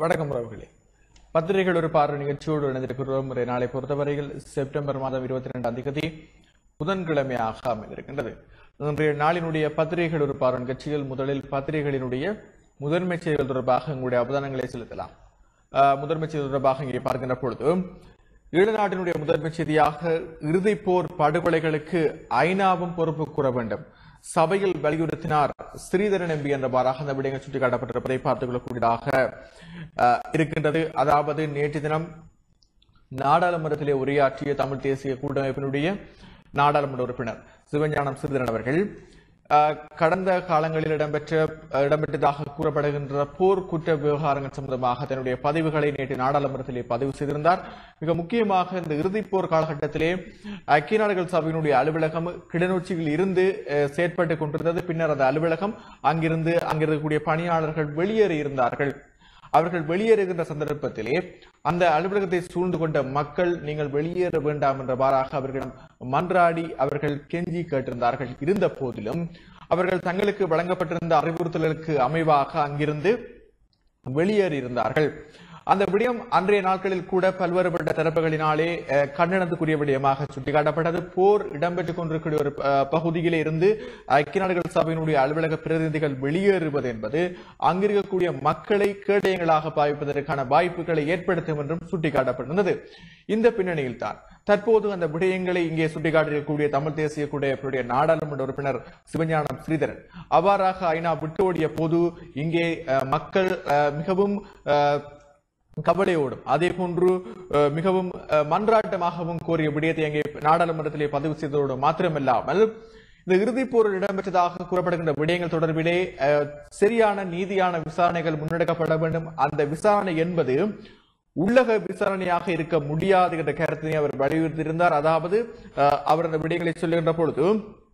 வணக்கம் உறவுகளே பத்திரிகைகள் ஒரு பார்வை நிகழ்ச்சியோடு இணைந்திருக்கிறோம் முறை நாளை பொறுத்தவரையில் செப்டம்பர் மாதம் இருபத்தி ரெண்டாம் தேதி புதன்கிழமையாக அமைந்திருக்கின்றது இன்றைய நாளினுடைய பத்திரிகைகள் ஒரு பார்வை நிகழ்ச்சியில் முதலில் பத்திரிகைகளினுடைய முதன்மை செய்திகள் தொடர்பாக உங்களுடைய அவதானங்களை செலுத்தலாம் ஆஹ், முதன்மை செய்தி தொடர்பாக இங்கே பார்க்கின்ற பொழுது ஈழநாட்டினுடைய முதன்மை செய்தியாக இறுதிப் போர் படுகொலைகளுக்கு ஐநாவும் பொறுப்பு கூற வேண்டும் சபையில் வலியுறுத்தினார் ஸ்ரீதரன் எம்பி என்றவாறாக அந்த விடயங்கள் சுட்டிக்காட்டப்பட்டிருப்பதை பார்த்துக் கொள்ளக்கூடியதாக ஆஹ், இருக்கின்றது அதாவது நேற்று தினம் நாடாளுமன்றத்திலே உரையாற்றிய தமிழ் தேசிய கூட்டமைப்பினுடைய நாடாளுமன்ற உறுப்பினர் சிவஞானம் சிறிதரன் அவர்கள் அஹ், கடந்த காலங்களில் இடம்பெற்ற அஹ், இடம்பெற்றதாக கூறப்படுகின்ற போர் குற்ற விவகாரங்கள் சம்பந்தமாக தன்னுடைய பதிவுகளை நேற்று நாடாளுமன்றத்திலே பதிவு செய்திருந்தார் மிக முக்கியமாக இந்த இறுதிப் போர் காலகட்டத்திலே ஐக்கிய நாடுகள் சபையினுடைய அலுவலகம் கிளிநொச்சியில் இருந்து அஹ், செயற்பட்டுக் கொண்டிருந்தது பின்னர் அந்த அலுவலகம் அங்கிருந்து அங்கிருக்கக்கூடிய பணியாளர்கள் வெளியேறி இருந்தார்கள் அவர்கள் வெளியேறுகின்ற சந்தர்ப்பத்திலே அந்த அலுவலகத்தை சூழ்ந்து கொண்ட மக்கள் நீங்கள் வெளியேற வேண்டாம் என்றவாறாக அவர்களிடம் மன்றாடி அவர்கள் கெஞ்சி கேட்டிருந்தார்கள் இருந்த போதிலும் அவர்கள் தங்களுக்கு வழங்கப்பட்டிருந்த அறிவுறுத்தல்களுக்கு அமைவாக அங்கிருந்து வெளியேறி இருந்தார்கள் அந்த விடயம் அன்றைய நாட்களில் கூட பல்வேறுபட்ட தரப்புகளினாலே அஹ், கண்டனத்துக்குரிய விடயமாக சுட்டிக்காட்டப்பட்டது போர் இடம்பெற்றுக் கொண்டிருக்கிற ஒரு அஹ், பகுதியிலே இருந்து ஐக்கிய நாடுகள் சபையினுடைய அலுவலக பிரதிநிதிகள் வெளியேறுவது என்பது அங்கிருக்கக்கூடிய மக்களை கேடயங்களாக பாவிப்பதற்கான வாய்ப்புகளை ஏற்படுத்தும் என்றும் சுட்டிக்காட்டப்பட்டிருந்தது இந்த பின்னணியில் தான் தற்போது அந்த விடயங்களை இங்கே சுட்டிக்காட்டியிருக்கக்கூடிய தமிழ் தேசிய கூட்டமைப்புடைய நாடாளுமன்ற உறுப்பினர் சிவஞானம் ஸ்ரீதரன் அவ்வாறாக ஐநா விட்டு ஓடிய போது இங்கே அஹ், மக்கள் அஹ், மிகவும் அஹ், கவலையோடும் அதே போன்று அஹ், மிகவும் அஹ், மன்றாட்டமாகவும் கோரிய விடயத்தை அங்கே நாடாளுமன்றத்திலே பதிவு செய்ததோடு மாத்திரமல்லாமல் இந்த இறுதிப் போரில் இடம்பெற்றதாக கூறப்படுகின்ற விடயங்கள் தொடர்பிலே அஹ், சரியான நீதியான விசாரணைகள் முன்னெடுக்கப்பட வேண்டும் அந்த விசாரணை என்பது உள்ளக விசாரணையாக இருக்க முடியாது என்ற கருத்தினை அவர் வலியுறுத்தியிருந்தார் அதாவது அஹ், அவர் அந்த விடயங்களை சொல்லுகின்ற பொழுது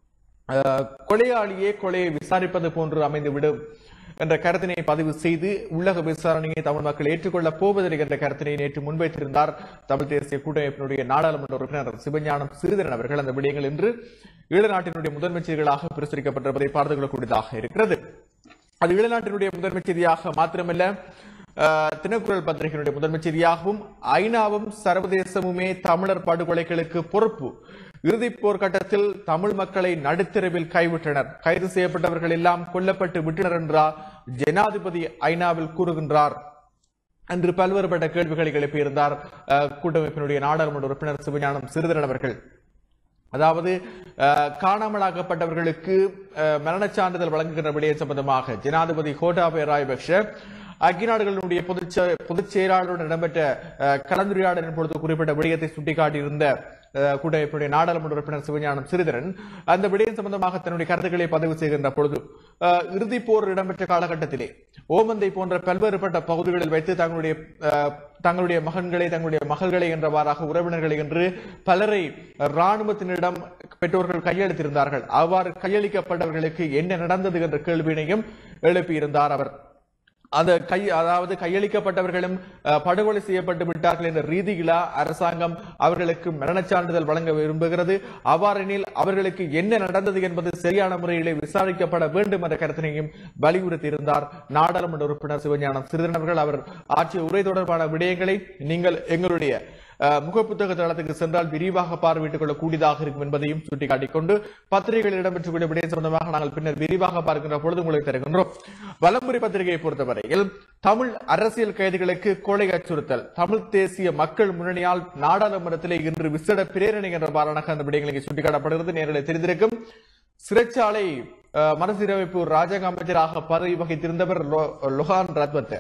அஹ், கொலையாளியே கொலையை விசாரிப்பது போன்று அமைந்துவிடும் என்ற கருத்தினை பதிவு செய்து உள்ளக விசாரணையை தமிழ் மக்கள் ஏற்றுக்கொள்ளப் போவதில்லை என்ற கருத்தினை நேற்று முன்வைத்திருந்தார் தமிழ் தேசிய கூட்டமைப்பினுடைய நாடாளுமன்ற உறுப்பினர் சிவஞானம் சிறிதரன் அவர்கள் அந்த விடயங்கள் இன்று ஈழநாட்டினுடைய முதன்மை செய்திகளாக பிரசுரிக்கப்பட்டிருப்பதை பார்த்துக் கொள்ளக்கூடியதாக இருக்கிறது அது ஈழநாட்டினுடைய முதன்மை செய்தியாக மாத்திரமல்ல அஹ், தினக்குரல் பத்திரிகையினுடைய முதன்மை செய்தியாகவும் ஐநாவும் சர்வதேசமுமே தமிழர் படுகொலைகளுக்கு பொறுப்பு இறுதிப் போர் கட்டத்தில் தமிழ் மக்களை நடுத்தெருவில் கைவிட்டனர் கைது செய்யப்பட்டவர்கள் எல்லாம் கொல்லப்பட்டு விட்டனர் என்றார் ஜனாதிபதி ஐநாவில் கூறுகின்றார் என்று பல்வேறுபட்ட கேள்விகளை எழுப்பியிருந்தார் அஹ், கூட்டமைப்பினுடைய நாடாளுமன்ற உறுப்பினர் சிவஞானம் சிறிதரன் அவர்கள் அதாவது அஹ், காணாமலாக்கப்பட்டவர்களுக்கு அஹ், மரணச் சான்றிதழ் வழங்குகின்ற விடயம் சம்பந்தமாக ஜனாதிபதி கோட்டாபய ராயபக்ஷ ஐக்கிய நாடுகளுடைய பொதுச் செ- பொதுச் செயலாளருடன் இடம்பெற்ற அஹ், கலந்துரையாடலின் பொழுது குறிப்பிட்ட விடயத்தை சுட்டிக்காட்டியிருந்த அஹ், கூட்டமைப்புடைய நாடாளுமன்ற உறுப்பினர் சிவஞானம் சிறிதரன் அந்த விடயம் சம்பந்தமாக தன்னுடைய கருத்துக்களை பதிவு செய்கின்ற பொழுது அஹ், இறுதிப் போர் இடம்பெற்ற காலகட்டத்திலே ஓமந்தை போன்ற பல்வேறுபட்ட பகுதிகளில் வைத்து தங்களுடைய அஹ், தங்களுடைய மகன்களை தங்களுடைய மகள்களை என்றவாறாக உறவினர்களை என்று பலரை ராணுவத்தினரிடம் பெற்றோர்கள் கையளித்திருந்தார்கள் அவ்வாறு கையளிக்கப்பட்டவர்களுக்கு என்ன நடந்தது என்ற கேள்வியினையும் எழுப்பியிருந்தார் அவர் அந்த கை அதாவது கையளிக்கப்பட்டவர்களும் அஹ், படுகொலை செய்யப்பட்டு விட்டார்கள் என்ற ரீதியிலா அரசாங்கம் அவர்களுக்கு மரணச் சான்றிதழ் வழங்க விரும்புகிறது அவ்வாறெனில் அவர்களுக்கு என்ன நடந்தது என்பது சரியான முறையிலே விசாரிக்கப்பட வேண்டும் என்ற கருத்தினையும் வலியுறுத்தி இருந்தார் நாடாளுமன்ற உறுப்பினர் சிவஞானம் சிறிதரன் அவர்கள் அவர் ஆற்றிய உரை தொடர்பான விடயங்களை நீங்கள் எங்களுடைய அஹ், முகப்புத்தக தளத்துக்கு சென்றால் விரிவாக பார்வையிட்டுக் கொள்ளக்கூடியதாக இருக்கும் என்பதையும் சுட்டிக்காட்டிக் கொண்டு பத்திரிகைகளில் இடம்பெற்றக்கூடிய விடயம் சம்பந்தமாக நாங்கள் பின்னர் விரிவாக பார்க்கின்ற பொழுது உங்களுக்கு தருகின்றோம் வலம்புரி பத்திரிகையை பொறுத்தவரையில் தமிழ் அரசியல் கைதிகளுக்கு கொலை அச்சுறுத்தல் தமிழ் தேசிய மக்கள் முன்னணியால் நாடாளுமன்றத்திலே இன்று விசேட பிரேரணை என்ற பாராளாக அந்த விடயங்கள் இங்கே சுட்டிக்காட்டப்படுகிறது நேரில் தெரிந்திருக்கும் சிறைச்சாலை அஹ், மறுசீரமைப்பு ராஜாங்க அமைச்சராக பதவி வகித்திருந்தவர் லொ- லொஹான் ரத்வத்த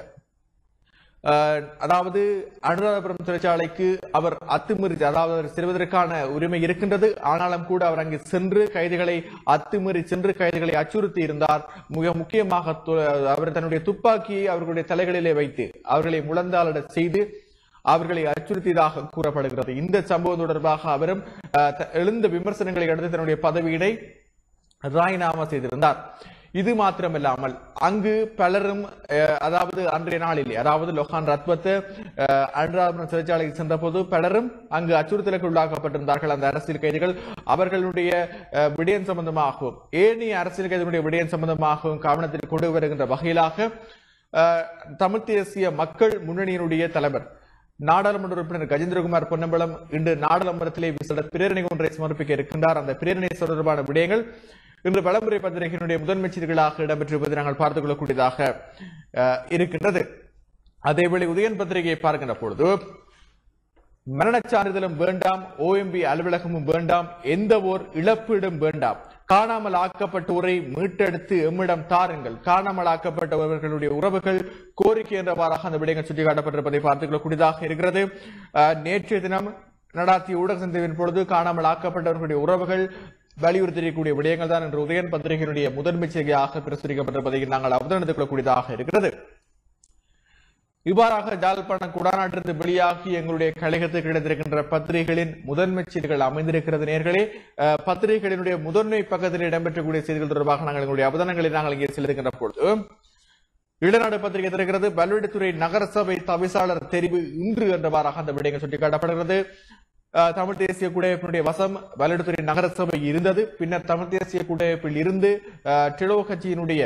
அஹ், அதாவது அனுராதபுரம் சிறைச்சாலைக்கு அவர் அத்துமீறி அதாவது அவர் செல்வதற்கான உரிமை இருக்கின்றது ஆனாலும் கூட அவர் அங்கு சென்று கைதிகளை அத்துமீறி சென்று கைதிகளை அச்சுறுத்தி இருந்தார் மிக முக்கியமாக து- அவர் தன்னுடைய துப்பாக்கியை அவர்களுடைய தலைகளிலே வைத்து அவர்களை முழந்தாளிட செய்து அவர்களை அச்சுறுத்தியதாக கூறப்படுகிறது இந்த சம்பவம் தொடர்பாக அவரும் அஹ், த- எழுந்த விமர்சனங்களை அடுத்து தன்னுடைய பதவியினை ராஜினாமா செய்திருந்தார் இது மாத்திரமில்லாமல் அங்கு பலரும் அஹ், அதாவது அன்றைய நாளிலே அதாவது லொஹான் ரத்வத் அஹ், அனுராதபுரம் சிறைச்சாலைக்கு சென்றபோது பலரும் அங்கு அச்சுறுத்தலுக்கு உள்ளாக்கப்பட்டிருந்தார்கள் அந்த அரசியல் கைதிகள் அவர்களுடைய அஹ், விடயம் சம்பந்தமாகவும் ஏனைய அரசியல் கைதிகளுடைய விடயம் சம்பந்தமாகவும் கவனத்தில் கொண்டு வருகின்ற வகையிலாக அஹ், தமிழ் தேசிய மக்கள் முன்னணியினுடைய தலைவர் நாடாளுமன்ற உறுப்பினர் கஜேந்திரகுமார் பொன்னம்பலம் இன்று நாடாளுமன்றத்திலே விசேட பிரேரணை ஒன்றை சமர்ப்பிக்க இருக்கின்றார் அந்த பிரேரணை தொடர்பான விடயங்கள் இன்று வளமுறை பத்திரிகையினுடைய முதன்மை செய்திகளாக இடம்பெற்றிருப்பதை நாங்கள் பார்த்துக் கொள்ளக்கூடியதாக அஹ், இருக்கின்றது அதேவேளை உதயன் பத்திரிகையை பார்க்கின்ற பொழுது மரணச் சான்றிதழும் வேண்டாம் ஓஎம்பி அலுவலகமும் வேண்டாம் எந்த ஓர் இழப்பீடும் வேண்டாம் காணாமல் ஆக்கப்பட்டோரை மீட்டெடுத்து எம்மிடம் தாருங்கள் காணாமல் ஆக்கப்பட்டவர்களுடைய உறவுகள் கோரிக்கை என்றவாறாக அந்த விடயங்கள் சுட்டிக்காட்டப்பட்டிருப்பதை பார்த்துக் கொள்ளக்கூடியதாக இருக்கிறது அஹ், நேற்றைய தினம் நடாத்திய ஊடக சந்திப்பின் பொழுது காணாமல் ஆக்கப்பட்டவர்களுடைய உறவுகள் வலியுறுத்தியிருக்கக்கூடிய விடயங்கள் தான் இன்று உதயன் பத்திரிகையினுடைய முதன்மை செய்தியாக பிரசுரிக்கப்பட்டிருப்பதை நாங்கள் அவதானித்துக் கொள்ளக்கூடியதாக இருக்கிறது இவ்வாறாக ஜாழ்ப்பாணம் குடாநாட்டிலிருந்து வெளியாகி எங்களுடைய கழகத்துக்கு கிடைத்திருக்கின்ற பத்திரிகைகளின் முதன்மை செய்திகள் அமைந்திருக்கிறது நேர்களே அஹ், பத்திரிகைகளினுடைய முதன்மை பக்கத்தில் இடம்பெற்றக்கூடிய செய்திகள் தொடர்பாக நாங்கள் எங்களுடைய அவதானங்களை நாங்கள் இங்கே செலுத்துகின்ற பொழுது இளநாடு பத்திரிகை தருகிறது பல்வெடுத்துறை நகரசபை தவிசாளர் தெரிவு இன்று என்றவாறாக அந்த விடயங்கள் சுட்டிக்காட்டப்படுகிறது அஹ், தமிழ் தேசிய குடியரப்பினுடைய வசம் வல்லடுத்துறை நகரசபை இருந்தது பின்னர் தமிழ் தேசிய குடியரப்பில் இருந்து அஹ், டெலோ கட்சியினுடைய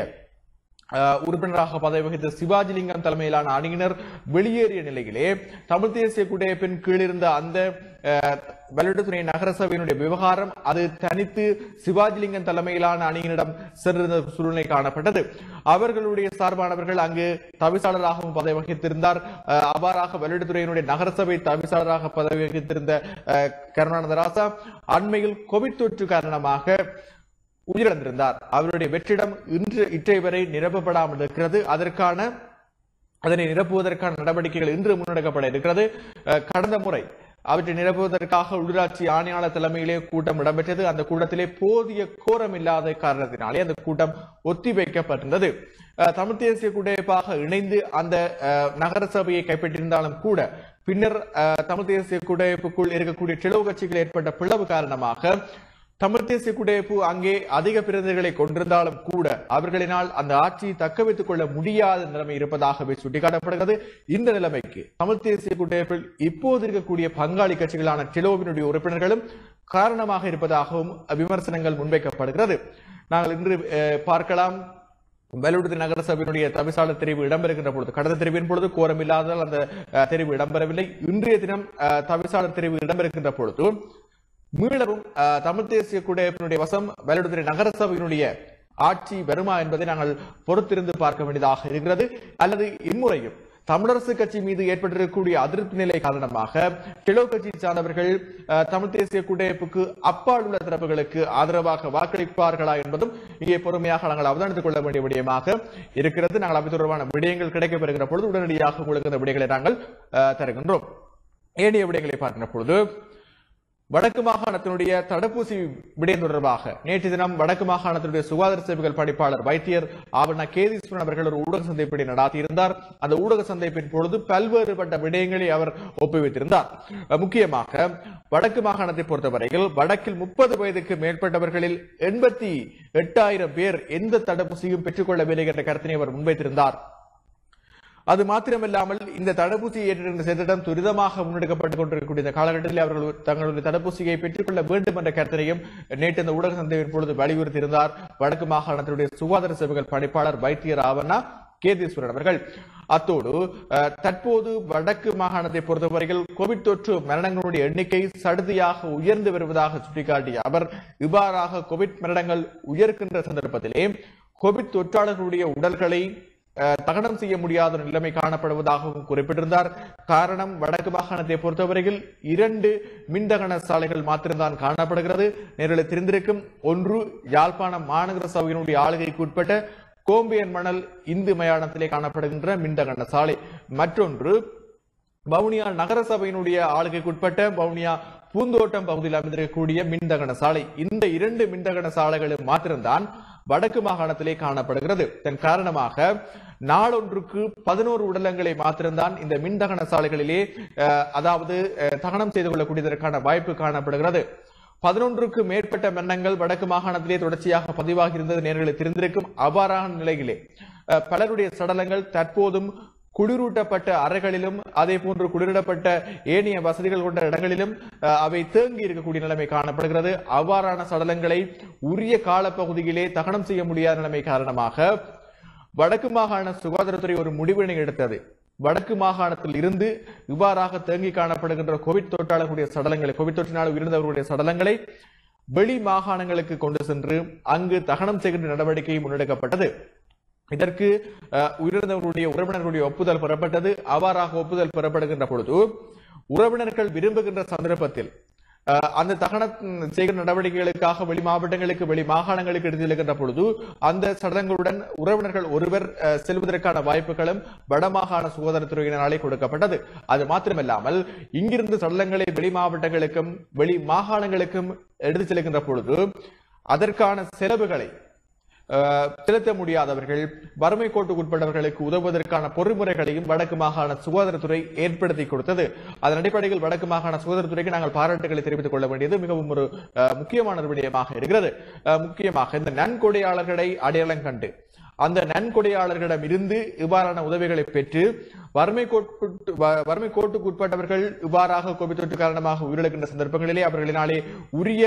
அஹ், உறுப்பினராக பதவி வகித்த சிவாஜிலிங்கம் தலைமையிலான அணியினர் வெளியேறிய நிலையிலே தமிழ் தேசிய குடியரப்பின் கீழிருந்த அந்த அஹ், வல்லடுத்துறை நகரசபையினுடைய விவகாரம் அது தனித்து சிவாஜிலிங்கம் தலைமையிலான அணியினரிடம் சென்றிருந்த சூழ்நிலை காணப்பட்டது அவர்களுடைய சார்பானவர்கள் அங்கு தவிசாளராகவும் பதவி வகித்திருந்தார் அஹ், அவ்வாறாக வல்லடுத்துறையினுடைய நகரசபை தவிசாளராக பதவி வகித்திருந்த அஹ், கருணானந்த ராசா அண்மையில் கோவிட் தொற்று காரணமாக உயிரிழந்திருந்தார் அவருடைய வெற்றிடம் இன்று இற்றை வரை நிரப்பப்படாமல் இருக்கிறது அதற்கான அதனை நிரப்புவதற்கான நடவடிக்கைகள் இன்று முன்னெடுக்கப்பட இருக்கிறது அஹ், கடந்த முறை அவற்றை நிரப்புவதற்காக உள்ளாட்சி ஆணையாளர் தலைமையிலே கூட்டம் இடம்பெற்றது அந்த கூட்டத்திலே போதிய கோரம் இல்லாத காரணத்தினாலே அந்த கூட்டம் ஒத்திவைக்கப்பட்டிருந்தது அஹ், தமிழ் தேசிய குடியரப்பாக இணைந்து அந்த அஹ், நகர சபையை கைப்பற்றியிருந்தாலும் கூட பின்னர் அஹ், தமிழ் தேசிய குடியரப்புக்குள் இருக்கக்கூடிய கிளவு கட்சிகள் ஏற்பட்ட பிளவு காரணமாக தமிழ் தேசிய குடியரப்பு அங்கே அதிக பிரதிநிதிகளை கொண்டிருந்தாலும் கூட அவர்களினால் அந்த ஆட்சியை தக்க வைத்துக் கொள்ள முடியாத நிலைமை இருப்பதாகவே சுட்டிக்காட்டப்படுகிறது இந்த நிலைமைக்கு தமிழ் தேசிய குடியரப்பில் இப்போது இருக்கக்கூடிய பங்காளி கட்சிகளான டெலோவினுடைய உறுப்பினர்களும் காரணமாக இருப்பதாகவும் விமர்சனங்கள் முன்வைக்கப்படுகிறது நாங்கள் இன்று அஹ், பார்க்கலாம் வேலுடுதி நகரசபையினுடைய தவிசாளர் தெரிவு இடம்பெறுகின்ற பொழுது கடந்த தெரிவின் பொழுது கோரம் இல்லாததால் அந்த அஹ், தெரிவு இடம்பெறவில்லை இன்றைய தினம் அஹ், தவிசாளர் தெரிவு இடம்பெறுகின்ற பொழுது மீளவும் அஹ், தமிழ் தேசிய குடியரப்பினுடைய வசம் வேலுடுதுறை நகரசபையினுடைய ஆட்சி வருமா என்பதை நாங்கள் பொறுத்திருந்து பார்க்க வேண்டியதாக இருக்கிறது அல்லது இம்முறையும் தமிழரசு கட்சி மீது ஏற்பட்டிருக்கக்கூடிய அதிருப்தி நிலை காரணமாக டெலோ கட்சியை சார்ந்தவர்கள் அஹ், தமிழ் தேசிய குடியரப்புக்கு அப்பால் உள்ள தரப்புகளுக்கு ஆதரவாக வாக்களிப்பார்களா என்பதும் இங்கே பொறுமையாக நாங்கள் அவதானித்துக் கொள்ள வேண்டிய விடயமாக இருக்கிறது நாங்கள் அவை தொடர்பான விடயங்கள் கிடைக்கப்பெறுகிற பொழுது உடனடியாக உங்களுக்கு இந்த விடயங்களை நாங்கள் அஹ், தருகின்றோம் ஏனைய விடயங்களை பார்க்கின்ற பொழுது வடக்கு மாகாணத்தினுடைய தடுப்பூசி விடயம் தொடர்பாக நேற்று தினம் வடக்கு மாகாணத்தினுடைய சுகாதார சேவைகள் பணிப்பாளர் வைத்தியர் ஆவண கேதீஸ்வரன் அவர்கள் ஒரு ஊடக சந்திப்பினை நடாத்தியிருந்தார் அந்த ஊடக சந்திப்பின் பொழுது பல்வேறுபட்ட விடயங்களை அவர் ஒப்புவித்திருந்தார் முக்கியமாக வடக்கு மாகாணத்தை பொறுத்தவரையில் வடக்கில் முப்பது வயதுக்கு மேற்பட்டவர்களில் எண்பத்தி எட்டாயிரம் பேர் எந்த தடுப்பூசியும் பெற்றுக்கொள்ளவில்லை என்ற கருத்தினை அவர் முன்வைத்திருந்தார் அது மாத்திரமில்லாமல் இந்த தடுப்பூசியை ஏற்றிருந்த திட்டம் துரிதமாக முன்னெடுக்கப்பட்டுக் கொண்டிருக்கக்கூடிய இந்த காலகட்டத்தில் அவர்கள் தங்களுடைய தடுப்பூசியை பெற்றுக்கொள்ள வேண்டும் என்ற கருத்தினையும் நேற்று இந்த ஊடக சந்தையின் பொழுது வலியுறுத்தியிருந்தார் வடக்கு மாகாணத்தினுடைய சுகாதார சேவைகள் பணிப்பாளர் வைத்தியர் ஆவண்ணா கேதீஸ்வரன் அவர்கள் அத்தோடு அஹ், தற்போது வடக்கு மாகாணத்தை பொறுத்தவரையில் கோவிட் தொற்று மரணங்களுடைய எண்ணிக்கை சடுதியாக உயர்ந்து வருவதாக சுட்டிக்காட்டிய அவர் இவ்வாறாக கோவிட் மரணங்கள் உயர்கின்ற சந்தர்ப்பத்திலே கோவிட் தொற்றாளர்களுடைய உடல்களை அஹ், தகனம் செய்ய முடியாத ஒரு நிலைமை காணப்படுவதாகவும் குறிப்பிட்டிருந்தார் காரணம் வடக்கு மாகாணத்தை பொறுத்தவரையில் இரண்டு மின்தகன சாலைகள் மாத்திரம்தான் காணப்படுகிறது நேரில் தெரிந்திருக்கும் ஒன்று யாழ்ப்பாணம் மாநகர சபையினுடைய ஆளுகைக்கு உட்பட்ட கோம்பியன் மணல் இந்து மயானத்திலே காணப்படுகின்ற மின்தகன சாலை மற்றொன்று வவுனியா நகரசபையினுடைய ஆளுகைக்குட்பட்ட வவுனியா பூந்தோட்டம் பகுதியில் அமைந்திருக்கக்கூடிய மின்தகன சாலை இந்த இரண்டு மின்தகன சாலைகளும் மாத்திரம்தான் வடக்கு மாகாணத்திலே காணப்படுகிறது இதன் காரணமாக நாளொன்றுக்கு பதினோரு உடலங்களை மாத்திரம்தான் இந்த மின்தகன சாலைகளிலே அஹ், அதாவது அஹ், தகனம் செய்து கொள்ளக்கூடியதற்கான வாய்ப்பு காணப்படுகிறது பதினொன்றுக்கு மேற்பட்ட மரணங்கள் வடக்கு மாகாணத்திலே தொடர்ச்சியாக பதிவாகி இருந்தது நேர்களை தெரிந்திருக்கும் அவ்வாறான நிலையிலே அஹ், பலருடைய சடலங்கள் தற்போதும் குளிரூட்டப்பட்ட அறைகளிலும் அதே போன்று குளிரிடப்பட்ட ஏனைய வசதிகள் கொண்ட இடங்களிலும் அஹ், அவை தேங்கி இருக்கக்கூடிய நிலைமை காணப்படுகிறது அவ்வாறான சடலங்களை உரிய காலப்பகுதியிலே தகனம் செய்ய முடியாத நிலைமை காரணமாக வடக்கு மாகாண சுகாதாரத்துறை ஒரு முடிவினை எடுத்தது வடக்கு மாகாணத்தில் இருந்து இவ்வாறாக தேங்கி காணப்படுகின்ற கோவிட் தொற்றாளர்களுடைய சடலங்களை கோவிட் தொற்றினால் உயிரிழந்தவர்களுடைய சடலங்களை வெளி மாகாணங்களுக்கு கொண்டு சென்று அங்கு தகனம் செய்கின்ற நடவடிக்கை முன்னெடுக்கப்பட்டது இதற்கு அஹ், உயிரிழந்தவர்களுடைய உறவினர்களுடைய ஒப்புதல் பெறப்பட்டது அவ்வாறாக ஒப்புதல் பெறப்படுகின்ற பொழுது உறவினர்கள் விரும்புகின்ற சந்தர்ப்பத்தில் அஹ், அந்த தகன செய்கிற நடவடிக்கைகளுக்காக வெளி மாவட்டங்களுக்கு வெளி மாகாணங்களுக்கு எடுத்து செல்கின்ற பொழுது அந்த சடலங்களுடன் உறவினர்கள் ஒருவர் அஹ், செல்வதற்கான வாய்ப்புகளும் வடமாகாண சுகாதாரத்துறையினராலே கொடுக்கப்பட்டது அது மாத்திரமல்லாமல் இங்கிருந்து சடலங்களை வெளி மாவட்டங்களுக்கும் வெளி மாகாணங்களுக்கும் எடுத்து செல்கின்ற பொழுது அதற்கான செலவுகளை அஹ், செலுத்த முடியாதவர்கள் வறுமை கோட்டுக்குட்பட்டவர்களுக்கு உதவுவதற்கான பொறிமுறைகளையும் வடக்கு மாகாண சுகாதாரத்துறை ஏற்படுத்தி கொடுத்தது அதன் அடிப்படையில் வடக்கு மாகாண சுகாதாரத்துறைக்கு நாங்கள் பாராட்டுகளை தெரிவித்துக் கொள்ள வேண்டியது மிகவும் ஒரு அஹ், முக்கியமான ஒரு விடயமாக இருக்கிறது அஹ், முக்கியமாக இந்த நன்கொடையாளர்களை அடையாளம் கண்டு அந்த நன்கொடையாளர்களிடம் இருந்து இவ்வாறான உதவிகளை பெற்று வறுமை கோட்புட்டு வ- வறுமை கோட்டுக்கு உட்பட்டவர்கள் இவ்வாறாக கோவிட் தொற்று காரணமாக உயிரிழக்கின்ற சந்தர்ப்பங்களிலே அவர்களினாலே உரிய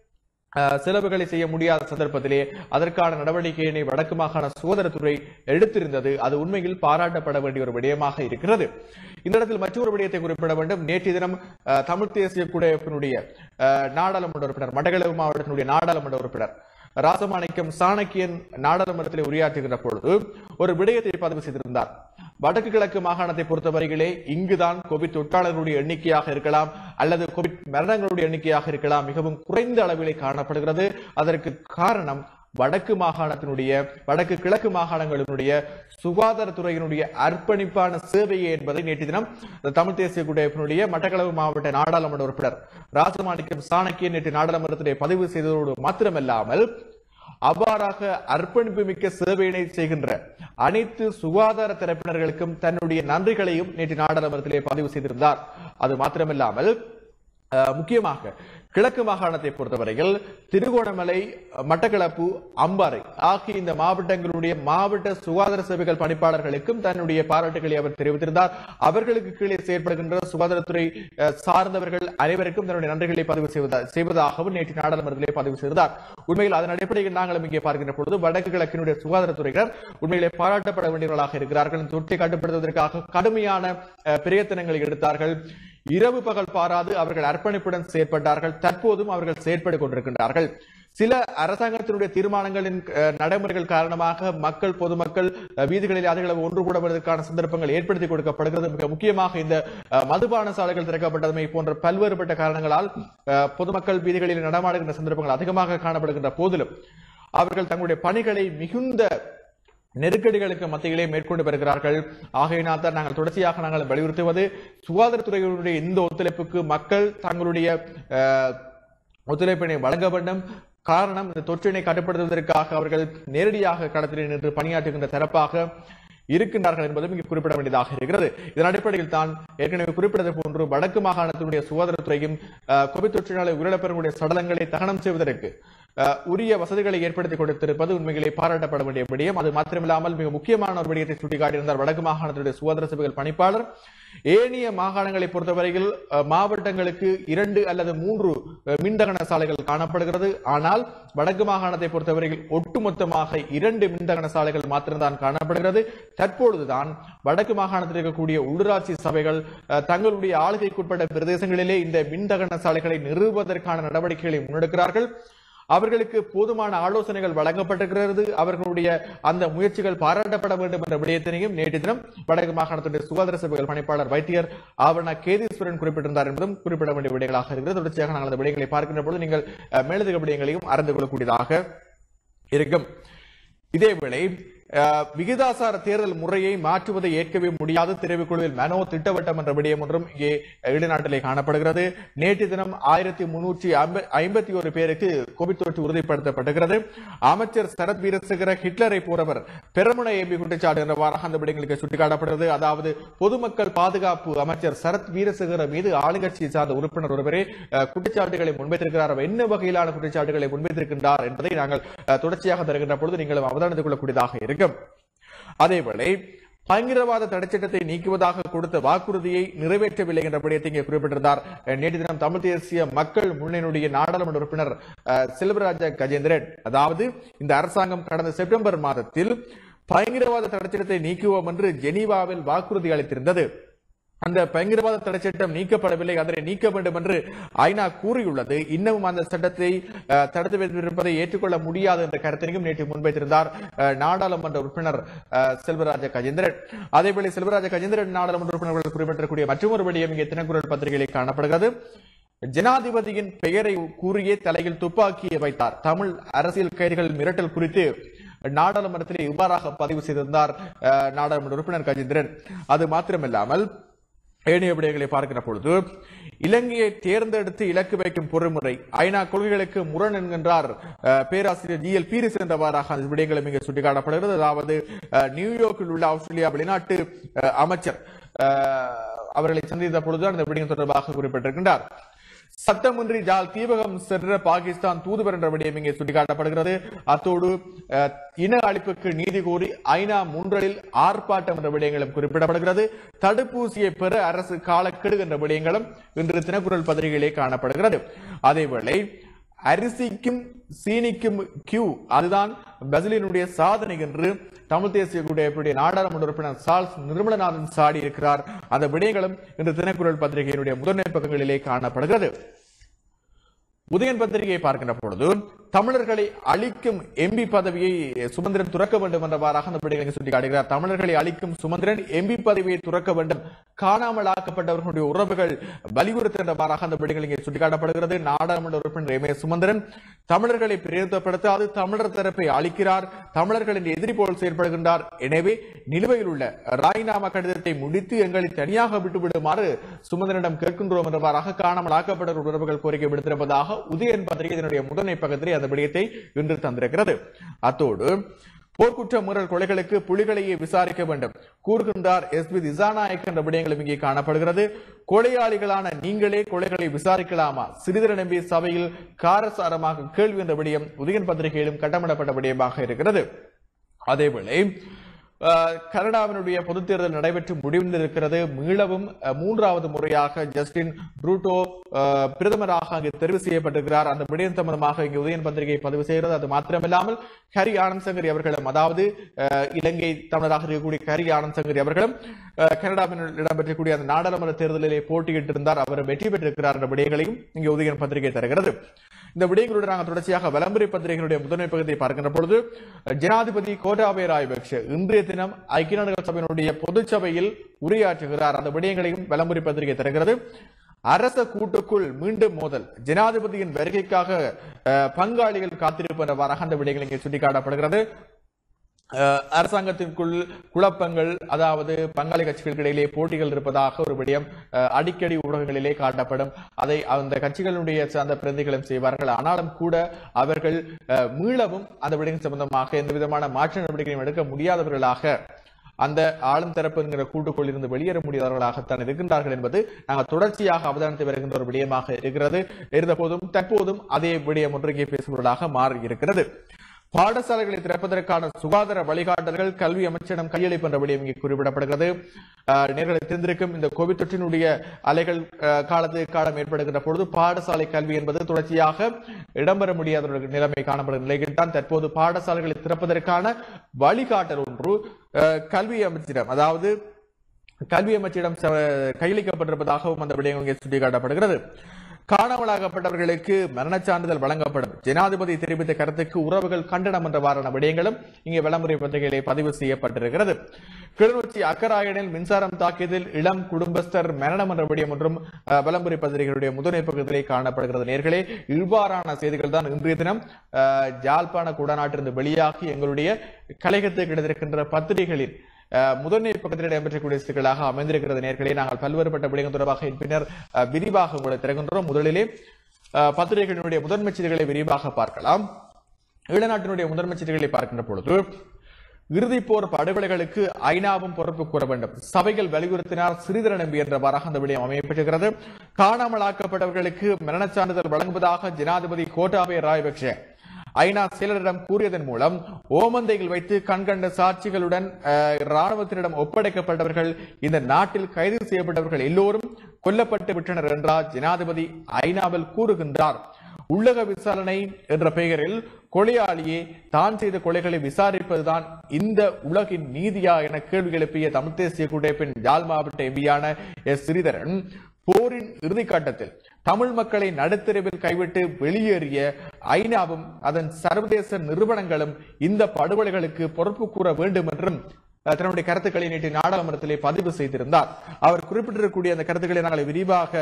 அஹ், செலவுகளை செய்ய முடியாத சந்தர்ப்பத்திலே அதற்கான நடவடிக்கையினை வடக்கு மாகாண சுகாதாரத்துறை எடுத்திருந்தது அது உண்மையில் பாராட்டப்பட வேண்டிய ஒரு விடயமாக இருக்கிறது இந்த இடத்தில் மற்றொரு விடயத்தை குறிப்பிட வேண்டும் நேற்று தினம் அஹ், தமிழ் தேசிய குடியரசினுடைய அஹ், நாடாளுமன்ற உறுப்பினர் மட்டக்களப்பு மாவட்டத்தினுடைய நாடாளுமன்ற உறுப்பினர் ராசமாணிக்கம் சாணக்கியன் நாடாளுமன்றத்தில் உரையாற்றுகின்ற பொழுது ஒரு விடயத்தை பதிவு செய்திருந்தார் வடக்கு கிழக்கு மாகாணத்தை பொறுத்தவரையிலே இங்குதான் கோவிட் தொற்றாளர்களுடைய எண்ணிக்கையாக இருக்கலாம் அல்லது கோவிட் மரணங்களுடைய எண்ணிக்கையாக இருக்கலாம் மிகவும் குறைந்த அளவிலே காணப்படுகிறது அதற்கு காரணம் வடக்கு மாகாணத்தினுடைய வடக்கு கிழக்கு மாகாணங்களினுடைய சுகாதாரத்துறையினுடைய அர்ப்பணிப்பான சேவையே என்பதை நேற்று தினம் தமிழ் தேசிய குடியரசினுடைய மட்டக்களப்பு மாவட்ட நாடாளுமன்ற உறுப்பினர் ராசமாணிக்கம் சாணக்கியன் நேற்று நாடாளுமன்றத்திலே பதிவு செய்ததோடு மாத்திரமல்லாமல் அவ்வாறாக அர்ப்பணிப்பு மிக்க சேவையினை செய்கின்ற அனைத்து சுகாதார தரப்பினர்களுக்கும் தன்னுடைய நன்றிகளையும் நேற்று நாடாளுமன்றத்திலே பதிவு செய்திருந்தார் அது மாத்திரமில்லாமல் அஹ், முக்கியமாக கிழக்கு மாகாணத்தை பொறுத்தவரையில் திருகோணமலை மட்டக்களப்பு அம்பாறை ஆகிய இந்த மாவட்டங்களுடைய மாவட்ட சுகாதார சேவைகள் பணிப்பாளர்களுக்கும் தன்னுடைய பாராட்டுகளை அவர் தெரிவித்திருந்தார் அவர்களுக்கு கீழே செயற்படுகின்ற சுகாதாரத்துறை அஹ், சார்ந்தவர்கள் அனைவருக்கும் தன்னுடைய நன்றிகளை பதிவு செய்வதா- செய்வதாகவும் நேற்று நாடாளுமன்றத்திலே பதிவு செய்தார் உண்மையில் அதன் அடிப்படையில் நாங்களும் இங்கே பார்க்கின்ற பொழுது வடக்கு கிழக்கினுடைய சுகாதாரத்துறையினர் உண்மையிலே பாராட்டப்பட வேண்டியவர்களாக இருக்கிறார்கள் இந்த தொற்றை கட்டுப்படுத்துவதற்காக கடுமையான அஹ், பிரயத்தனங்களை எடுத்தார்கள் இரவு பகல் பாராது அவர்கள் அர்ப்பணிப்புடன் செயற்பட்டார்கள் தற்போதும் அவர்கள் செயற்பட்டுக் கொண்டிருக்கின்றார்கள் சில அரசாங்கத்தினுடைய தீர்மானங்களின் அஹ், நடைமுறைகள் காரணமாக மக்கள் பொதுமக்கள் அஹ், வீதிகளில் அதிக அளவு ஒன்று கூடுவதற்கான சந்தர்ப்பங்கள் ஏற்படுத்தி கொடுக்கப்படுகிறது மிக முக்கியமாக இந்த அஹ், மதுபான சாலைகள் திறக்கப்பட்டதுமை போன்ற பல்வேறுபட்ட காரணங்களால் அஹ், பொதுமக்கள் வீதிகளில் நடமாடுகின்ற சந்தர்ப்பங்கள் அதிகமாக காணப்படுகின்ற போதிலும் அவர்கள் தங்களுடைய பணிகளை மிகுந்த நெருக்கடிகளுக்கு மத்தியிலே மேற்கொண்டு வருகிறார்கள் ஆகையினால் தான் நாங்கள் தொடர்ச்சியாக நாங்கள் வலியுறுத்துவது சுகாதாரத்துறையினுடைய இந்த ஒத்துழைப்புக்கு மக்கள் தங்களுடைய அஹ், ஒத்துழைப்பினை வழங்க வேண்டும் காரணம் இந்த தொற்றினை கட்டுப்படுத்துவதற்காக அவர்கள் நேரடியாக களத்தில் நின்று பணியாற்றுகின்ற தரப்பாக இருக்கின்றார்கள் என்பதும் இங்கு குறிப்பிட வேண்டியதாக இருக்கிறது இதன் அடிப்படையில் தான் ஏற்கனவே குறிப்பிட்டது போன்று வடக்கு மாகாணத்தினுடைய சுகாதாரத்துறையும் அஹ், கோவிட் தொற்றினாலே உயிரிழப்பவர்களுடைய சடலங்களை தகனம் செய்வதற்கு அஹ், உரிய வசதிகளை ஏற்படுத்தி கொடுத்திருப்பது உண்மையிலே பாராட்டப்பட வேண்டிய விடயம் அது மாத்திரமில்லாமல் மிக முக்கியமான ஒரு விடயத்தை சுட்டிக்காட்டியிருந்தார் வடக்கு மாகாணத்தினுடைய சுகாதார சேவைகள் பணிப்பாளர் ஏனைய மாகாணங்களை பொறுத்தவரையில் அஹ், மாவட்டங்களுக்கு இரண்டு அல்லது மூன்று அஹ், மின்தகன சாலைகள் காணப்படுகிறது ஆனால் வடக்கு மாகாணத்தை பொறுத்தவரையில் ஒட்டுமொத்தமாக இரண்டு மின்தகன சாலைகள் மாத்திரம்தான் காணப்படுகிறது தற்பொழுதுதான் வடக்கு மாகாணத்தில் இருக்கக்கூடிய உள்ளூராட்சி சபைகள் அஹ், தங்களுடைய ஆளுகைக்குட்பட்ட பிரதேசங்களிலே இந்த மின்தகன சாலைகளை நிறுவுவதற்கான நடவடிக்கைகளை முன்னெடுக்கிறார்கள் அவர்களுக்கு போதுமான ஆலோசனைகள் வழங்கப்பட்டிருக்கிறது அவர்களுடைய அந்த முயற்சிகள் பாராட்டப்பட வேண்டும் என்ற விடயத்தினையும் நேற்று தினம் வடக்கு மாகாணத்துடைய சுகாதார சேவைகள் பணிப்பாளர் வைத்தியர் ஆவண கேதீஸ்வரன் குறிப்பிட்டிருந்தார் என்பதும் குறிப்பிட வேண்டிய விடயங்களாக இருக்கிறது தொடர்ச்சியாக நாங்கள் அந்த விடயங்களை பார்க்கின்ற பொழுது நீங்கள் அஹ், மேலதிக விடயங்களையும் அறிந்து கொள்ளக்கூடியதாக இருக்கும் இதேவேளை அஹ், விகிதாசார தேர்தல் முறையை மாற்றுவதை ஏற்கவே முடியாது தெரிவுக்குழுவில் மனோ திட்டவட்டம் என்ற விடயம் ஒன்றும் இங்கே ஈடுநாட்டிலே காணப்படுகிறது நேற்று தினம் ஆயிரத்தி முன்னூற்றி ஐம்பத்தி ஒரு பேருக்கு கோவிட் தொற்று உறுதிப்படுத்தப்படுகிறது அமைச்சர் சரத் வீரசேகர ஹிட்லரை போறவர் பெருமன ஏபி குற்றச்சாட்டு என்றவாறாக அந்த விடயங்களுக்கு சுட்டிக்காட்டப்படுகிறது அதாவது பொதுமக்கள் பாதுகாப்பு அமைச்சர் சரத் வீரசேகர மீது ஆளுங்கட்சியை சார்ந்த உறுப்பினர் ஒருவரே அஹ், குற்றச்சாட்டுகளை முன்வைத்திருக்கிறார் அவர் என்ன வகையிலான குற்றச்சாட்டுகளை முன்வைத்திருக்கின்றார் என்பதை நாங்கள் அஹ், தொடர்ச்சியாக தருகின்ற பொழுது நீங்களும் அவதானித்துக் கொள்ளக்கூடியதாக இருக்கும் அதேவேளை பயங்கரவாத தடைச்சட்டத்தை நீக்குவதாக கொடுத்த வாக்குறுதியை நிறைவேற்றவில்லை என்ற விடயத்தை இங்கே குறிப்பிட்டிருந்தார் அஹ், நேற்று தினம் தமிழ் தேசிய மக்கள் முன்னணியுடைய நாடாளுமன்ற உறுப்பினர் அஹ், செல்வராஜ கஜேந்திரன் அதாவது இந்த அரசாங்கம் கடந்த செப்டம்பர் மாதத்தில் பயங்கரவாத தடைச்சட்டத்தை நீக்குவோம் என்று ஜெனீவாவில் வாக்குறுதி அளித்திருந்தது அந்த பயங்கரவாத தடைச்சட்டம் நீக்கப்படவில்லை அதனை நீக்க வேண்டும் என்று ஐநா கூறியுள்ளது இன்னமும் அந்த சட்டத்தை அஹ், தடுத்து வைத்திருப்பதை ஏற்றுக்கொள்ள முடியாது என்ற கருத்தினையும் நேற்று முன்வைத்திருந்தார் அஹ், நாடாளுமன்ற உறுப்பினர் அஹ், செல்வராஜ கஜேந்திரன் அதேவேளை செல்வராஜ கஜேந்திரன் நாடாளுமன்ற உறுப்பினர்கள் குறிப்பிட்டிருக்கக்கூடிய மற்றொரு விடயம் இங்கே தினக்குரல் பத்திரிகையில் காணப்படுகிறது ஜனாதிபதியின் பெயரை கூறியே தலையில் துப்பாக்கியை வைத்தார் தமிழ் அரசியல் கைதிகள் மிரட்டல் குறித்து நாடாளுமன்றத்தில் இவ்வாறாக பதிவு செய்திருந்தார் அஹ், நாடாளுமன்ற உறுப்பினர் கஜேந்திரன் அது மாத்திரமில்லாமல் ஏனைய விடயங்களை பார்க்கிற பொழுது இலங்கையை தேர்ந்தெடுத்து இலக்கு வைக்கும் பொறுமுறை ஐநா கொள்கைகளுக்கு முரண் என்கின்றார் அஹ், பேராசிரியர் ஜி எல் பீரிஸ் என்றவாறாக அந்த விடயங்களும் இங்கு சுட்டிக்காட்டப்படுகிறது அதாவது அஹ், நியூயார்க்கில் உள்ள ஆஸ்திரேலியா வெளிநாட்டு அஹ், அமைச்சர் அஹ், அவர்களை சந்தித்த பொழுதுதான் இந்த விடயம் தொடர்பாக குறிப்பிட்டிருக்கின்றார் சட்டமின்றி ஜால் தீபகம் சென்ற பாகிஸ்தான் தூதுவர் என்ற விடயம் இங்கே சுட்டிக்காட்டப்படுகிறது அத்தோடு அஹ், இன அழிப்புக்கு நீதி கோரி ஐநா முன்றலில் ஆர்ப்பாட்டம் என்ற விடயங்களும் குறிப்பிடப்படுகிறது தடுப்பூசியை பெற அரசு காலக்கெடு என்ற விடயங்களும் இன்று தினக்குரல் பத்திரிகையிலே காணப்படுகிறது அதேவேளை அரிசிக்கும் சீனிக்கும் கியூ அதுதான் பசிலினுடைய சாதனை என்று தமிழ் தேசிய கூட்டமைப்புடைய நாடாளுமன்ற உறுப்பினர் சால்ஸ் நிர்மலநாதன் சாடி இருக்கிறார் அந்த விடயங்களும் இன்று தினக்குரல் பத்திரிகையினுடைய முதன்மை பக்கங்களிலே காணப்படுகிறது உதயன் பத்திரிகையை பார்க்கின்ற பொழுது தமிழர்களை அழிக்கும் எம்பி பதவியை சுமந்திரன் துறக்க வேண்டும் என்றவாறாக அந்த விடயங்களை சுட்டிக்காட்டுகிறார் தமிழர்களை அழிக்கும் சுமந்திரன் எம்பி பதவியை துறக்க வேண்டும் காணாமல் ஆக்கப்பட்டவர்களுடைய உறவுகள் வலியுறுத்துகின்றவாறாக அந்த விடயங்கள் இங்கே சுட்டிக்காட்டப்படுகிறது நாடாளுமன்ற உறுப்பினர் எம் ஏ சுமந்திரன் தமிழர்களை பிரயோகப்படுத்தாது தமிழர் தரப்பை அழிக்கிறார் தமிழர்களின் எதிரி போல் செயல்படுகின்றார் எனவே நிலுவையில் உள்ள ராஜினாமா கடிதத்தை முடித்து எங்களை தனியாக விட்டுவிடுமாறு சுமந்திரனிடம் கேட்கின்றோம் என்றவாறாக காணாமல் ஆக்கப்பட்ட உறவுகள் கோரிக்கை விடுத்திருப்பதாக உதயன் பத்திரிகை இதனுடைய முதன்மை பக்கத்திலே அந்த விடயத்தை இன்று தந்திருக்கிறது அத்தோடு போர்க்குற்ற மீறல் கொலைகளுக்கு புலிகளையே விசாரிக்க வேண்டும் கூறுகின்றார் எஸ் பி திசாநாயக் என்ற விடயங்களும் இங்கே காணப்படுகிறது கொலையாளிகளான நீங்களே கொலைகளை விசாரிக்கலாமா சிறிதர நம்பி சபையில் காரசாரமாக கேள்வி என்ற விடயம் உதயன் பத்திரிகையிலும் கட்டமிடப்பட்ட விடயமாக இருக்கிறது அதேவேளை அஹ், கனடாவினுடைய பொதுத் தேர்தல் நடைபெற்று முடிந்திருக்கிறது மீளவும் அஹ், மூன்றாவது முறையாக ஜஸ்டின் ட்ரூட்டோ அஹ், பிரதமராக அங்கு தெரிவு செய்யப்பட்டிருக்கிறார் அந்த விடயம் சம்பந்தமாக இங்கு உதயன் பத்திரிகை பதிவு செய்கிறது அது மாத்திரமில்லாமல் ஹரி ஆனந்த் சங்கரி அவர்களும் அதாவது அஹ், இலங்கை தமிழராக இருக்கக்கூடிய ஹரி ஆனந்த் சங்கரி அவர்களும் அஹ், கனடாவில் இடம்பெற்றக்கூடிய அந்த நாடாளுமன்ற தேர்தலிலே போட்டியிட்டிருந்தார் அவர் வெற்றி பெற்றிருக்கிறார் என்ற விடயங்களையும் இங்கு உதயன் பத்திரிகை தருகிறது இந்த விடயங்களோடு நாங்கள் தொடர்ச்சியாக விளம்பர பத்திரிகைகளுடைய முதன்மை பகுதியை பார்க்கின்ற பொழுது ஜனாதிபதி கோட்டாபய ராஜபக்ஷ இன்றைய தினம் ஐக்கிய நாடுகள் சபையினுடைய பொதுச்சபையில் உரையாற்றுகிறார் அந்த விடயங்களையும் விளம்பர பத்திரிகை தருகிறது அரச கூட்டுக்குள் மீண்டும் மோதல் ஜனாதிபதியின் வருகைக்காக அஹ், பங்காளிகள் காத்திருப்பவராக அந்த விடயங்கள் இங்கே சுட்டிக்காட்டப்படுகிறது அஹ், அரசாங்கத்திற்குள் குழப்பங்கள் அதாவது பங்காளி கட்சிகளுக்கு இடையிலே போட்டிகள் இருப்பதாக ஒரு விடயம் அஹ், அடிக்கடி ஊடகங்களிலே காட்டப்படும் அதை அந்த கட்சிகளுடைய சார்ந்த பிரதிகளும் செய்வார்கள் ஆனாலும் கூட அவர்கள் அஹ், மீளவும் அந்த விடயம் சம்பந்தமாக எந்த விதமான மாற்று நடவடிக்கையும் எடுக்க முடியாதவர்களாக அந்த ஆளும் தரப்பு என்கிற கூட்டுக்குள் இருந்து வெளியேற முடியாதவர்களாகத்தான் இருக்கின்றார்கள் என்பது நாங்கள் தொடர்ச்சியாக அவதானித்து வருகின்ற ஒரு விடயமாக இருக்கிறது இருந்த போதும் தற்போதும் அதே விடயம் ஒன்றையே பேசுபவர்களாக மாறி இருக்கிறது பாடசாலைகளை திறப்பதற்கான சுகாதார வழிகாட்டல்கள் கல்வி அமைச்சரிடம் கையளிப்பு என்ற விடயம் இங்கே குறிப்பிடப்படுகிறது அஹ், நேர்களை தெரிந்திருக்கும் இந்த கோவிட் தொற்றினுடைய அலைகள் அஹ், காலத்துக்கு காலம் ஏற்படுகின்ற பொழுது பாடசாலை கல்வி என்பது தொடர்ச்சியாக இடம்பெற முடியாத ஒரு நிலைமை காணப்படும் நிலையில் தான் தற்போது பாடசாலைகளை திறப்பதற்கான வழிகாட்டல் ஒன்று அஹ், கல்வி அமைச்சரிடம் அதாவது கல்வி அமைச்சரிடம் ச- கையளிக்கப்பட்டிருப்பதாகவும் அந்த விடயம் இங்கே சுட்டிக்காட்டப்படுகிறது காணாமலாகப்பட்டவர்களுக்கு மரணச் சான்றிதழ் வழங்கப்படும் ஜனாதிபதி தெரிவித்த கருத்துக்கு உறவுகள் கண்டனம் என்றவாறான விடயங்களும் இங்கே விளம்பர பத்திரிகையிலே பதிவு செய்யப்பட்டிருக்கிறது கிளிநொச்சி அக்கராயனில் மின்சாரம் தாக்கியதில் இளம் குடும்பஸ்தர் மரணம் என்ற விடயம் ஒன்றும் அஹ், விளம்பர பத்திரிகைகளுடைய முதன்மை பக்கத்திலே காணப்படுகிறது நேர்களே இவ்வாறான செய்திகள் தான் இன்றைய தினம் அஹ், ஜாழ்ப்பாண குடநாட்டிலிருந்து வெளியாகி எங்களுடைய கலையகத்துக்கு கிடைத்திருக்கின்ற பத்திரிகைகளில் அஹ், முதன்மை பக்கத்தில் இடம்பெற்றக்கூடிய செய்திகளாக அமைந்திருக்கிறது நேர்களே நாங்கள் பல்வேறுபட்ட விடயங்கள் தொடர்பாக இதன் பின்னர் அஹ், விரிவாக உங்களை திறக்கின்றோம் முதலிலே அஹ், பத்திரிகைகளுடைய முதன்மை செய்திகளை விரிவாக பார்க்கலாம் ஈழநாட்டினுடைய முதன்மை செய்திகளை பார்க்கின்ற பொழுது இறுதிப் போர் படுகொலைகளுக்கு ஐநாவும் பொறுப்பு கூற வேண்டும் சபைகள் வலியுறுத்தினார் சிறிதர நம்பி என்றவாறாக அந்த விடயம் அமையப்பெற்றுகிறது காணாமலாக்கப்பட்டவர்களுக்கு மரணச் சான்றிதழ் வழங்குவதாக ஜனாதிபதி கோட்டாபய ராஜபக்ஷ ஐநா செயலரிடம் கூறியதன் மூலம் ஓமந்தைகள் வைத்து கண்கண்ட சாட்சிகளுடன் அஹ், இராணுவத்தினரிடம் ஒப்படைக்கப்பட்டவர்கள் இந்த நாட்டில் கைது செய்யப்பட்டவர்கள் எல்லோரும் கொல்லப்பட்டு விட்டனர் என்றார் ஜனாதிபதி ஐநாவில் கூறுகின்றார் உள்ளக விசாரணை என்ற பெயரில் கொலையாளியே தான் செய்த கொலைகளை விசாரிப்பதுதான் இந்த உலகின் நீதியா என கேள்வி எழுப்பிய தமிழ் தேசிய கூட்டமைப்பின் யாழ் மாவட்ட எம்பியான எஸ் ஸ்ரீதரன் போரின் இறுதிக்கட்டத்தில் தமிழ் மக்களை நடுத்தெருவில் கைவிட்டு வெளியேறிய ஐநாவும் அதன் சர்வதேச நிறுவனங்களும் இந்த படுகொலைகளுக்கு பொறுப்பு கூற வேண்டும் என்றும் அஹ், தன்னுடைய கருத்துக்களை நேற்று நாடாளுமன்றத்திலே பதிவு செய்திருந்தார் அவர் குறிப்பிட்டிருக்கக்கூடிய அந்த கருத்துக்களை நாங்கள் விரிவாக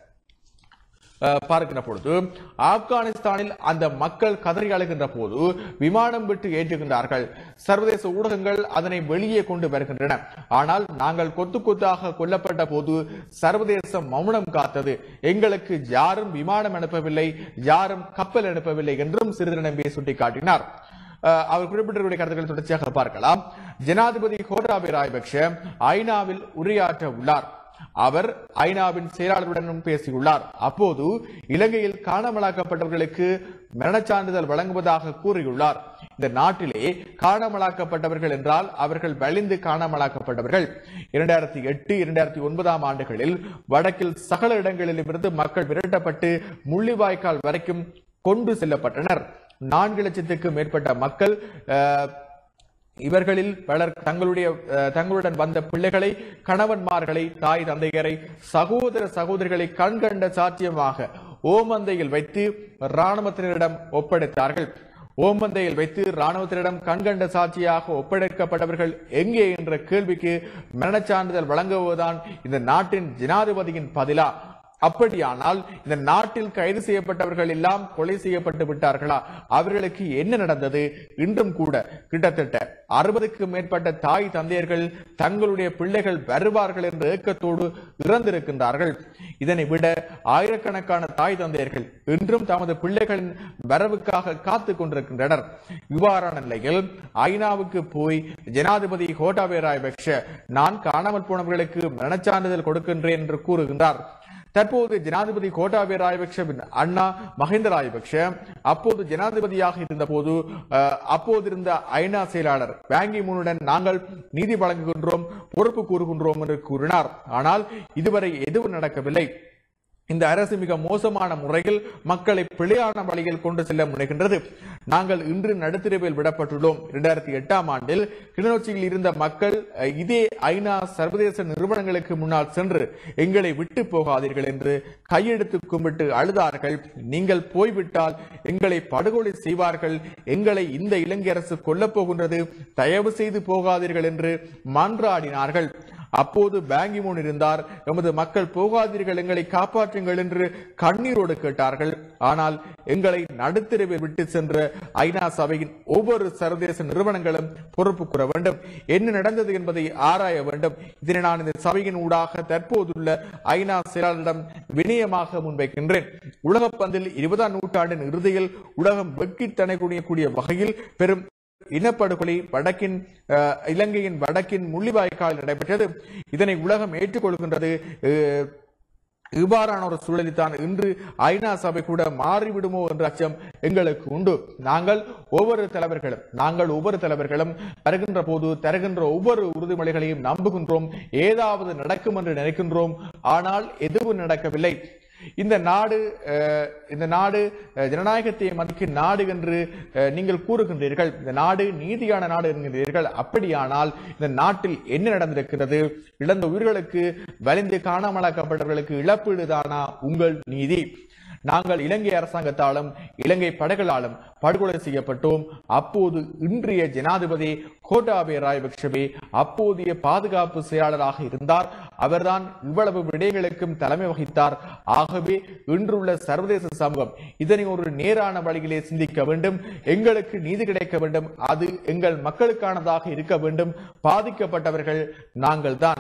அஹ், பார்க்கிற பொழுது ஆப்கானிஸ்தானில் அந்த மக்கள் கதறி அழுகின்ற போது விமானம் விட்டு ஏற்றுகின்றார்கள் சர்வதேச ஊடகங்கள் அதனை வெளியே கொண்டு வருகின்றன ஆனால் நாங்கள் கொத்து கொத்தாக கொல்லப்பட்ட போது சர்வதேசம் மௌனம் காத்தது எங்களுக்கு யாரும் விமானம் அனுப்பவில்லை யாரும் கப்பல் அனுப்பவில்லை என்றும் சிறிது நம்பியை சுட்டிக்காட்டினார் அஹ், அவர் குறிப்பிட்டிருக்கிற கருத்துக்களை தொடர்ச்சியாக பார்க்கலாம் ஜனாதிபதி கோட்டாபய ராஜபக்ஷ ஐநாவில் உரையாற்ற உள்ளார் அவர் ஐநாவின் செயலாளருடனும் பேசியுள்ளார் அப்போது இலங்கையில் காணாமலாக்கப்பட்டவர்களுக்கு மரணச் சான்றிதழ் வழங்குவதாக கூறியுள்ளார் இந்த நாட்டிலே காணாமலாக்கப்பட்டவர்கள் என்றால் அவர்கள் வலிந்து காணாமலாக்கப்பட்டவர்கள் இரண்டாயிரத்தி எட்டு இரண்டாயிரத்தி ஒன்பதாம் ஆண்டுகளில் வடக்கில் சகல இடங்களிலிருந்து மக்கள் விரட்டப்பட்டு முள்ளிவாய்க்கால் வரைக்கும் கொண்டு செல்லப்பட்டனர் நான்கு லட்சத்துக்கு மேற்பட்ட மக்கள் அஹ், இவர்களில் பலர் தங்களுடைய அஹ், தங்களுடன் வந்த பிள்ளைகளை கணவன்மார்களை தாய் தந்தையரை சகோதர சகோதரிகளை கண்கண்ட சாட்சியமாக ஓமந்தையில் வைத்து இராணுவத்தினரிடம் ஒப்படைத்தார்கள் ஓமந்தையில் வைத்து இராணுவத்தினரிடம் கண்கண்ட சாட்சியாக ஒப்படைக்கப்பட்டவர்கள் எங்கே என்ற கேள்விக்கு மரணச் சான்றிதழ் வழங்குவதுதான் இந்த நாட்டின் ஜனாதிபதியின் பதிலா அப்படியானால் இந்த நாட்டில் கைது செய்யப்பட்டவர்கள் எல்லாம் கொலை செய்யப்பட்டு விட்டார்களா அவர்களுக்கு என்ன நடந்தது இன்றும் கூட கிட்டத்தட்ட அறுபதுக்கும் மேற்பட்ட தாய் தந்தையர்கள் தங்களுடைய பிள்ளைகள் வருவார்கள் என்ற ஏக்கத்தோடு இறந்திருக்கின்றார்கள் இதனை விட ஆயிரக்கணக்கான தாய் தந்தையர்கள் இன்றும் தமது பிள்ளைகளின் வரவுக்காக காத்துக் கொண்டிருக்கின்றனர் இவ்வாறான நிலையில் ஐநாவுக்கு போய் ஜனாதிபதி கோட்டாபய ராஜபக்ஷ நான் காணாமல் போனவர்களுக்கு மரணச்சான்றிதழ் கொடுக்கின்றேன் என்று கூறுகின்றார் தற்போது ஜனாதிபதி கோட்டாபய ராஜபக்ஷவின் அண்ணா மஹிந்த ராஜபக்ஷ அப்போது ஜனாதிபதியாக இருந்தபோது அஹ், அப்போதிருந்த ஐநா செயலாளர் பேங்கி மூனுடன் நாங்கள் நீதி வழங்குகின்றோம் பொறுப்பு கூறுகின்றோம் என்று கூறினார் ஆனால் இதுவரை எதுவும் நடக்கவில்லை இந்த அரசு மிக மோசமான முறையில் மக்களை பிழையான வழியில் கொண்டு செல்ல முனைகின்றது நாங்கள் இன்று நடுத்தரவில் விடப்பட்டுள்ளோம் இரண்டாயிரத்தி எட்டாம் ஆண்டில் கிளிநொச்சியில் இருந்த மக்கள் அஹ், இதே ஐநா சர்வதேச நிறுவனங்களுக்கு முன்னால் சென்று எங்களை விட்டு போகாதீர்கள் என்று கையெடுத்து கும்பிட்டு அழுதார்கள் நீங்கள் போய்விட்டால் எங்களை படுகொலை செய்வார்கள் எங்களை இந்த இலங்கை அரசு கொல்லப் போகின்றது தயவு செய்து போகாதீர்கள் என்று மன்றாடினார்கள் அப்போது பேங்கிமோன் இருந்தார் எமது மக்கள் போகாதீர்கள் எங்களை காப்பாற்றுங்கள் என்று கண்ணீரோடு கேட்டார்கள் ஆனால் எங்களை நடுத்தெருவில் விட்டு சென்ற ஐநா சபையின் ஒவ்வொரு சர்வதேச நிறுவனங்களும் பொறுப்பு கூற வேண்டும் என்ன நடந்தது என்பதை ஆராய வேண்டும் இதனை நான் இந்த சபையின் ஊடாக தற்போதுள்ள ஐநா செயலாளரிடம் வினயமாக முன்வைக்கின்றேன் உலகப் பந்தில் இருபதாம் நூற்றாண்டின் இறுதியில் உலகம் வெட்கி தனக்கூடிய வகையில் பெரும் இனப்படுகொலை வடக்கின் அஹ், இலங்கையின் வடக்கின் முள்ளிவாய்க்காலில் நடைபெற்றது இதனை உலகம் ஏற்றுக்கொள்கின்றது அஹ், இவ்வாறான ஒரு சூழலில் தான் இன்று ஐநா சபை கூட மாறிவிடுமோ என்ற அச்சம் எங்களுக்கு உண்டு நாங்கள் ஒவ்வொரு தலைவர்களும் நாங்கள் ஒவ்வொரு தலைவர்களும் வருகின்ற போது தருகின்ற ஒவ்வொரு உறுதிமொழிகளையும் நம்புகின்றோம் ஏதாவது நடக்கும் என்று நினைக்கின்றோம் ஆனால் எதுவும் நடக்கவில்லை இந்த நாடு அஹ், இந்த நாடு அஹ், ஜனநாயகத்தை மதிக்கும் நாடு என்று அஹ், நீங்கள் கூறுகின்றீர்கள் இந்த நாடு நீதியான நாடு என்கின்றீர்கள் அப்படியானால் இந்த நாட்டில் என்ன நடந்திருக்கிறது இழந்த உயிர்களுக்கு வலிந்து காணாமலாக்கப்பட்டவர்களுக்கு இழப்பீடு தானா உங்கள் நீதி நாங்கள் இலங்கை அரசாங்கத்தாலும் இலங்கை படைகளாலும் படுகொலை செய்யப்பட்டோம் அப்போது இன்றைய ஜனாதிபதி கோட்டாபய ராஜபக்ஷவே அப்போதைய பாதுகாப்பு செயலாளராக இருந்தார் அவர்தான் இவ்வளவு விடயங்களுக்கும் தலைமை வகித்தார் ஆகவே இன்றுள்ள சர்வதேச சமூகம் இதனை ஒரு நேரான வழியிலே சிந்திக்க வேண்டும் எங்களுக்கு நீதி கிடைக்க வேண்டும் அது எங்கள் மக்களுக்கானதாக இருக்க வேண்டும் பாதிக்கப்பட்டவர்கள் நாங்கள் தான்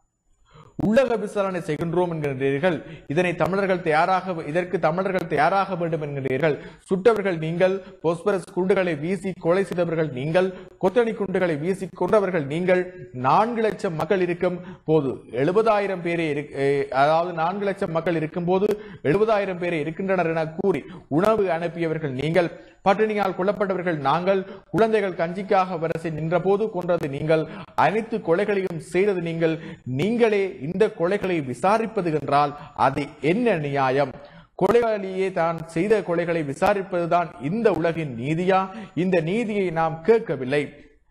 உள்ளக விசாரணை செய்கின்றோம் என்கின்றீர்கள் இதனை தமிழர்கள் தயாராக இதற்கு தமிழர்கள் தயாராக வேண்டும் என்கின்றீர்கள் சுட்டவர்கள் நீங்கள் பொஸ்பரஸ் குண்டுகளை வீசி கொலை செய்தவர்கள் நீங்கள் கொத்தணி குண்டுகளை வீசி கொன்றவர்கள் நீங்கள் நான்கு லட்சம் மக்கள் இருக்கும் போது எழுபதாயிரம் பேரே இரு- அஹ் அதாவது நான்கு லட்சம் மக்கள் இருக்கும் போது எழுபதாயிரம் பேரே இருக்கின்றனர் என கூறி உணவு அனுப்பியவர்கள் நீங்கள் பட்டினியால் கொல்லப்பட்டவர்கள் நாங்கள் குழந்தைகள் கஞ்சிக்காக வரிசை நின்றபோது கொன்றது நீங்கள் அனைத்து கொலைகளையும் செய்தது நீங்கள் நீங்களே இந்த கொலைகளை விசாரிப்பது என்றால் அது என்ன நியாயம் கொலையாளியே தான் செய்த கொலைகளை விசாரிப்பதுதான் இந்த உலகின் நீதியா இந்த நீதியை நாம் கேட்கவில்லை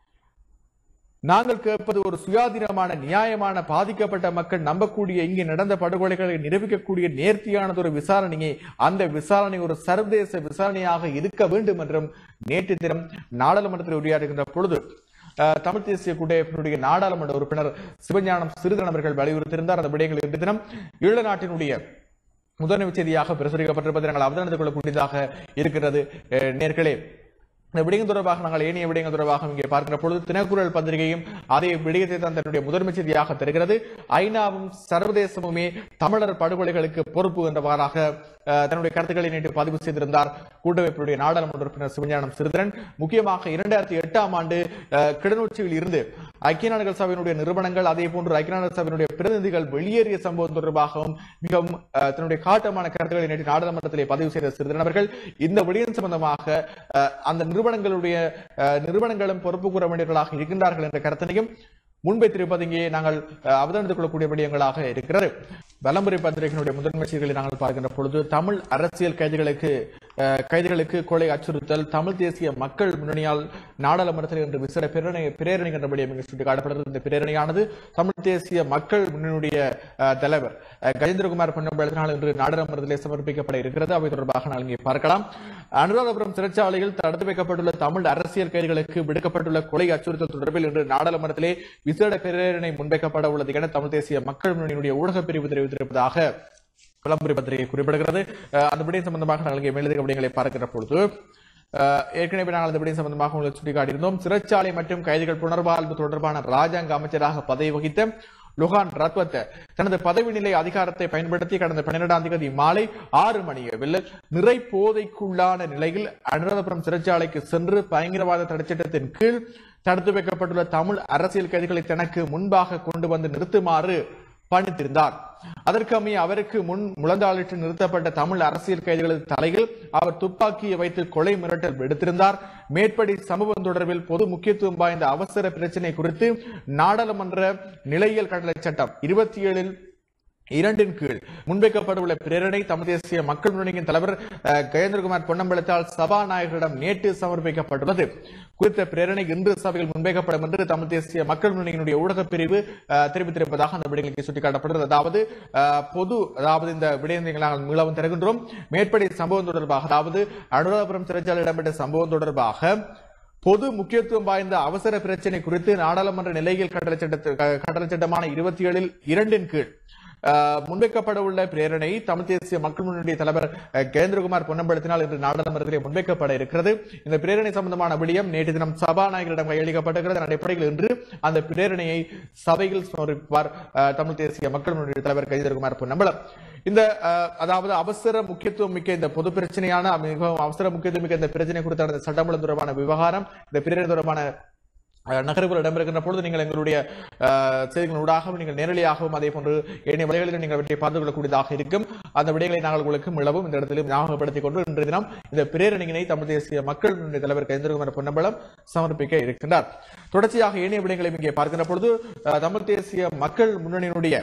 நாங்கள் கேட்பது ஒரு சுயாதீனமான நியாயமான பாதிக்கப்பட்ட மக்கள் நம்பக்கூடிய இங்கே நடந்த படுகொலைகளை நிரூபிக்கக்கூடிய நேர்த்தியானது ஒரு விசாரணையை அந்த விசாரணை ஒரு சர்வதேச விசாரணையாக இருக்க வேண்டும் என்றும் நேற்று தினம் நாடாளுமன்றத்தில் உரையாடுகின்ற பொழுது அஹ், தமிழ் தேசிய கூட்டமைப்பினுடைய நாடாளுமன்ற உறுப்பினர் சிவஞானம் சிறிதரன் அவர்கள் வலியுறுத்தியிருந்தார் அந்த விடயங்கள் இன்று தினம் ஈழ நாட்டினுடைய முதன்மை செய்தியாக பிரசுரிக்கப்பட்டிருப்பதை நாங்கள் அவதானித்துக் கொள்ளக்கூடியதாக இருக்கிறது அஹ், நேர்களே இந்த விடயம் தொடர்பாக நாங்கள் ஏனைய விடயங்கள் தொடர்பாக இங்கே பார்க்கிற பொழுது தினக்குரல் பத்திரிகையும் அதே விடயத்தை தான் தன்னுடைய முதன்மை செய்தியாக தருகிறது ஐநாவும் சர்வதேசமுமே தமிழர் படுகொலைகளுக்கு பொறுப்பு என்றவாறாக அஹ், தன்னுடைய கருத்துக்களை நேற்று பதிவு செய்திருந்தார் கூட்டமைப்பினுடைய நாடாளுமன்ற உறுப்பினர் சிவஞானம் சிறிதரன் முக்கியமாக இரண்டாயிரத்தி எட்டாம் ஆண்டு அஹ், கிளிநொச்சியில் இருந்து ஐக்கிய நாடுகள் சபையினுடைய நிறுவனங்கள் அதே போன்று ஐக்கிய நாடுகள் சபையினுடைய பிரதிநிதிகள் வெளியேறிய சம்பவம் தொடர்பாகவும் மிகவும் அஹ், தன்னுடைய காட்டமான கருத்துக்களை நேற்று நாடாளுமன்றத்திலே பதிவு செய்த சிறிதரன் அவர்கள் இந்த விடயம் சம்பந்தமாக அஹ், அந்த நிறுவனங்களுடைய அஹ், நிறுவனங்களும் பொறுப்பு கூற வேண்டியவர்களாக இருக்கின்றார்கள் என்ற கருத்தினையும் முன்வைத்திருப்பது இங்கே நாங்கள் அஹ், அவதானித்துக் கொள்ளக்கூடிய விடயங்களாக இருக்கிறது வலம்புரை பத்திரிகையினுடைய முதன்மை செய்திகளை நாங்கள் பார்க்கின்ற பொழுது தமிழ் அரசியல் கைதிகளுக்கு அஹ், கைதிகளுக்கு கொலை அச்சுறுத்தல் தமிழ் தேசிய மக்கள் முன்னணியால் நாடாளுமன்றத்தில் இன்று விசேட பிரேரணை பிரேரணை என்ற விடயம் இங்கு சுட்டிக்காட்டப்படுகிறது இந்த பிரேரணையானது தமிழ் தேசிய மக்கள் முன்னணியுடைய அஹ், தலைவர் அஹ், கஜேந்திரகுமார் பொன்னம்பலத்தினால் இன்று நாடாளுமன்றத்திலே சமர்ப்பிக்கப்பட இருக்கிறது அவை தொடர்பாக நாங்கள் இங்கே பார்க்கலாம் அனுராதபுரம் சிறைச்சாலையில் தடுத்து வைக்கப்பட்டுள்ள தமிழ் அரசியல் கைதிகளுக்கு விடுக்கப்பட்டுள்ள கொலை அச்சுறுத்தல் தொடர்பில் இன்று நாடாளுமன்றத்திலே விசேட பிரேரணை முன்வைக்கப்பட உள்ளது என தமிழ் தேசிய மக்கள் முன்னணியினுடைய ஊடகப் பிரிவு தெரிவித்திருப்பதாக விளம்பர பத்திரிகை குறிப்பிடுகிறது அஹ், அந்த விடயம் சம்பந்தமாக நாங்கள் இங்கே மேலதிக விடயங்களை பார்க்கிற பொழுது அஹ், ஏற்கனவே நாங்கள் அந்த விடயம் சம்பந்தமாக உங்களுக்கு சுட்டிக்காட்டியிருந்தோம் சிறைச்சாலை மற்றும் கைதிகள் புனர்வாழ்வு தொடர்பான ராஜாங்க அமைச்சராக பதவி வகித்த லுகான் ரத்வத்த தனது பதவி நிலை அதிகாரத்தை பயன்படுத்தி கடந்த பன்னிரெண்டாம் தேதி மாலை ஆறு மணியவில் நிறை போதைக்குள்ளான நிலையில் அனுராதபுரம் சிறைச்சாலைக்கு சென்று பயங்கரவாத தடைச்சட்டத்தின் கீழ் தடுத்து வைக்கப்பட்டுள்ள தமிழ் அரசியல் கைதிகளை தனக்கு முன்பாக கொண்டு வந்து நிறுத்துமாறு பணித்திருந்தார் அதற்கு அமைய அவருக்கு முன் முழந்தாளிட்டு நிறுத்தப்பட்ட தமிழ் அரசியல் கைதிகளது தலையில் அவர் துப்பாக்கியை வைத்து கொலை மிரட்டல் விடுத்திருந்தார் மேற்படி சம்பவம் தொடர்பில் பொது முக்கியத்துவம் வாய்ந்த அவசர பிரச்சினை குறித்து நாடாளுமன்ற நிலையியல் கட்டளை சட்டம் இருபத்தி ஏழில் இரண்டின் கீழ் முன்வைக்கப்பட்டுள்ள பிரேரணை தமிழ் தேசிய மக்கள் முன்னணியின் தலைவர் அஹ், கஜேந்திரகுமார் பொன்னம்பலத்தால் சபாநாயகரிடம் நேற்று சமர்ப்பிக்கப்பட்டுள்ளது குறித்த பிரேரணை இன்று சபையில் முன்வைக்கப்படும் என்று தமிழ் தேசிய மக்கள் முன்னணியினுடைய ஊடகப் பிரிவு அஹ், தெரிவித்திருப்பதாக அந்த விடயங்களுக்கு சுட்டிக்காட்டப்படுகிறது அதாவது அஹ், பொது அதாவது இந்த விடயங்களை நாங்கள் மீளவும் தருகின்றோம் மேற்படி சம்பவம் தொடர்பாக அதாவது அனுராதபுரம் சிறைச்சாலை இடம்பெற்ற சம்பவம் தொடர்பாக பொது முக்கியத்துவம் வாய்ந்த அவசர பிரச்சினை குறித்து நாடாளுமன்ற நிலையில் கட்டளை சட்டத்து கட்டளை சட்டமான இருபத்தி ஏழில் இரண்டின் கீழ் அஹ், முன்வைக்கப்பட உள்ள பிரேரணை தமிழ் தேசிய மக்கள் முன்னணி தலைவர் அஹ், கேந்திரகுமார் பொன்னம்பலத்தினால் இன்று நாடாளுமன்றத்திலே முன்வைக்கப்பட இருக்கிறது இந்த பிரேரணை சம்பந்தமான விடயம் நேற்று தினம் சபாநாயகரிடம் கையளிக்கப்பட்டிருக்கிறது அதன் அடிப்படையில் இன்று அந்த பிரேரணையை சபையில் சமர்ப்பிப்பார் அஹ், தமிழ் தேசிய மக்கள் முன்னணி தலைவர் கஜேந்திரகுமார் பொன்னம்பலம் இந்த அஹ், அதாவது அவசர முக்கியத்துவம் மிக்க இந்த பொது பிரச்சனையான மிகவும் அவசர முக்கியத்துவம் மிக்க இந்த பிரச்சனை குறித்தான இந்த சட்டமூலம் தொடர்பான விவகாரம் இந்த பிரேரணை தொடர்பான அஹ், நகர்வுகள் இடம்பெறுகின்ற பொழுது நீங்கள் எங்களுடைய அஹ், செய்திகளூடாகவும் நீங்கள் நேரடியாகவும் அதே போன்று ஏனைய வழிகளில் நீங்கள் அவற்றை பார்த்து கொள்ளக்கூடியதாக இருக்கும் அந்த விடைகளை நாங்கள் உங்களுக்கு மிளவும் இந்த இடத்திலும் ஞாபகப்படுத்திக் கொண்டு இன்றைய தினம் இந்த பிரேரணையினை தமிழ் தேசிய மக்கள் முன்னணி தலைவர் கேந்திரகுமார் பொன்னம்பலம் சமர்ப்பிக்க இருக்கின்றார் தொடர்ச்சியாக ஏனைய விடயங்களை இங்கே பார்க்கின்ற பொழுது அஹ், தமிழ் தேசிய மக்கள் முன்னணியினுடைய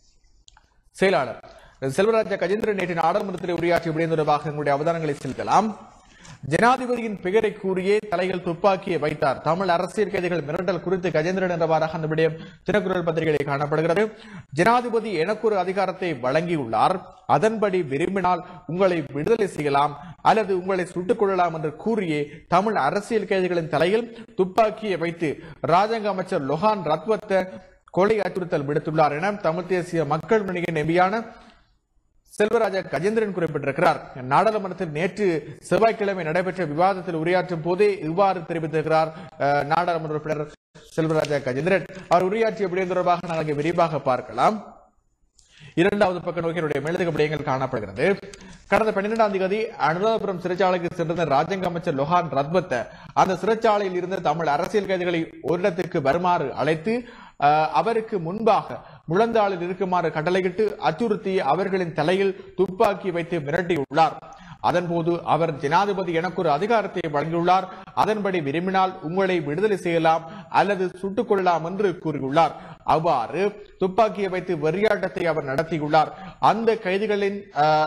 செயலாளர் செல்வராஜ கஜேந்திரன் நேற்று நாடாளுமன்றத்தில் உரையாற்றிய விடயம் தொடர்பாக எங்களுடைய அவதானங்களை செலுத்தலாம் ஜனாதிபதியின் பெயரை கூறியே தலையில் துப்பாக்கியை வைத்தார் தமிழ் அரசியல் கைதிகள் மிரட்டல் குறித்து கஜேந்திரன் என்றவாறாக அந்த விடயம் தினக்குரல் பத்திரிகையில் காணப்படுகிறது ஜனாதிபதி எனக்கு ஒரு அதிகாரத்தை வழங்கியுள்ளார் அதன்படி விரும்பினால் உங்களை விடுதலை செய்யலாம் அல்லது உங்களை சுட்டுக் கொள்ளலாம் என்று கூறியே தமிழ் அரசியல் கைதிகளின் தலையில் துப்பாக்கியை வைத்து ராஜாங்க அமைச்சர் லொஹான் ரத்வத்த கொலை அச்சுறுத்தல் விடுத்துள்ளார் என தமிழ் தேசிய மக்கள் முன்னணியின் எம்பியான செல்வராஜா கஜேந்திரன் குறிப்பிட்டிருக்கிறார் நாடாளுமன்றத்தில் நேற்று செவ்வாய்க்கிழமை நடைபெற்ற விவாதத்தில் உரையாற்றும் போதே இவ்வாறு தெரிவித்திருக்கிறார் அஹ், நாடாளுமன்ற உறுப்பினர் செல்வராஜா கஜேந்திரன் அவர் உரையாற்றிய விடயம் தொடர்பாக நாங்கள் இங்கே விரிவாக பார்க்கலாம் இரண்டாவது பக்க நோக்கி என்னுடைய மேலதிக விடயங்கள் காணப்படுகிறது கடந்த பன்னிரெண்டாம் தேதி அனுராதபுரம் சிறைச்சாலைக்கு சென்றிருந்த ராஜாங்க அமைச்சர் லொஹான் ரத்வத்த அந்த சிறைச்சாலையில் இருந்த தமிழ் அரசியல் கைதிகளை ஓரிடத்திற்கு வருமாறு அழைத்து அஹ், அவருக்கு முன்பாக முழந்தாளில் இருக்குமாறு கட்டளையிட்டு அச்சுறுத்தி அவர்களின் தலையில் துப்பாக்கி வைத்து மிரட்டியுள்ளார் அதன்போது அவர் ஜனாதிபதி எனக்கு ஒரு அதிகாரத்தை வழங்கியுள்ளார் அதன்படி விரும்பினால் உங்களை விடுதலை செய்யலாம் அல்லது சுட்டுக் கொள்ளலாம் என்று கூறியுள்ளார் அவ்வாறு துப்பாக்கியை வைத்து வெறியாட்டத்தை அவர் நடத்தியுள்ளார் அந்த கைதிகளின் அஹ்,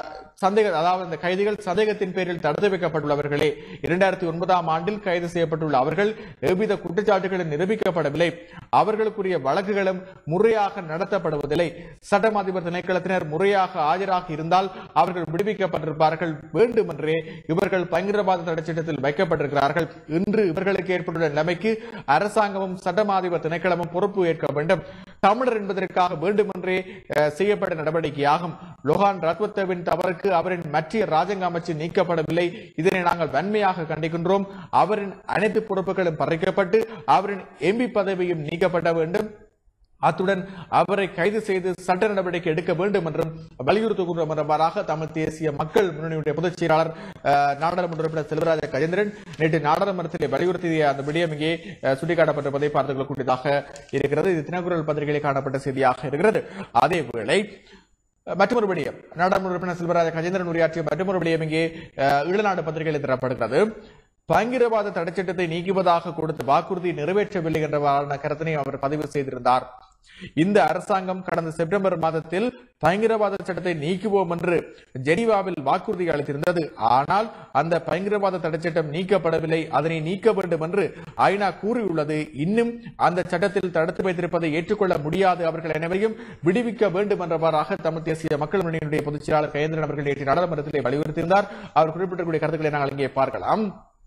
சந்தேக அதாவது இந்த கைதிகள் சந்தேகத்தின் பேரில் தடுத்து வைக்கப்பட்டுள்ளவர்களே இரண்டாயிரத்தி ஒன்பதாம் ஆண்டில் கைது செய்யப்பட்டுள்ள அவர்கள் எவ்வித குற்றச்சாட்டுகளும் நிரூபிக்கப்படவில்லை அவர்களுக்குரிய வழக்குகளும் முறையாக நடத்தப்படுவதில்லை சட்டம் அதிபர் திணைக்களத்தினர் முறையாக ஆஜராக இருந்தால் அவர்கள் விடுவிக்கப்பட்டிருப்பார்கள் வேண்டுமென்றே இவர்கள் பயங்கரவாத தடை சட்டத்தில் வைக்கப்பட்டிருக்கிறார்கள் இன்று இவர்களுக்கு ஏற்பட்டுள்ள நிலைமைக்கு அரசாங்கமும் சட்டம் அதிபர் திணைக்களமும் பொறுப்பு ஏற்க வேண்டும் தமிழர் என்பதற்காக வேண்டுமென்றே அஹ், செய்யப்பட்ட நடவடிக்கையாகும் லொஹான் ரத்வத்தவின் தவறுக்கு அவரின் மத்திய ராஜாங்க அமைச்சு நீக்கப்படவில்லை இதனை நாங்கள் வன்மையாக கண்டிக்கின்றோம் அவரின் அனைத்து பொறுப்புகளும் பறிக்கப்பட்டு அவரின் எம்பி பதவியும் நீக்கப்பட வேண்டும் அத்துடன் அவரை கைது செய்து சட்ட நடவடிக்கை எடுக்க வேண்டும் என்றும் வலியுறுத்துகின்றவராக தமிழ் தேசிய மக்கள் முன்னணியுடைய பொதுச் செயலாளர் அஹ், நாடாளுமன்ற உறுப்பினர் செல்வராஜ கஜேந்திரன் நேற்று நாடாளுமன்றத்திலே வலியுறுத்திய அந்த விடயம் இங்கே அஹ், சுட்டிக்காட்டப்பட்டிருப்பதை பார்த்துக் கொள்ளக்கூடியதாக இருக்கிறது இது தினக்குரல் பத்திரிகையில் காணப்பட்ட செய்தியாக இருக்கிறது அதேவேளை மற்றொரு விடயம் நாடாளுமன்ற உறுப்பினர் செல்வராஜ கஜேந்திரன் உரையாற்றிய மற்றொரு விடயம் இங்கே அஹ், ஈழநாடு பத்திரிகையில் தரப்படுகிறது பயங்கரவாத தடைச்சட்டத்தை நீக்குவதாக கொடுத்த வாக்குறுதி நிறைவேற்றவில்லை என்ற கருத்தினை அவர் பதிவு செய்திருந்தார் இந்த அரசாங்கம் கடந்த செப்டம்பர் மாதத்தில் பயங்கரவாத சட்டத்தை நீக்குவோம் என்று ஜெனீவாவில் வாக்குறுதி அளித்திருந்தது ஆனால் அந்த பயங்கரவாத தடைச்சட்டம் நீக்கப்படவில்லை அதனை நீக்க வேண்டும் என்று ஐநா கூறியுள்ளது இன்னும் அந்த சட்டத்தில் தடுத்து வைத்திருப்பதை ஏற்றுக்கொள்ள முடியாது அவர்கள் அனைவரையும் விடுவிக்க வேண்டும் என்றவாறாக தமிழ் தேசிய மக்கள் முன்னணியினுடைய பொதுச் செயலாளர் கயேந்திரன் அவர்கள் நேற்று நாடாளுமன்றத்திலே வலியுறுத்தியிருந்தார் அவர் குறிப்பிட்டக்கூடிய கருத்துக்களை நாங்கள் இங்கே பார்க்கலாம்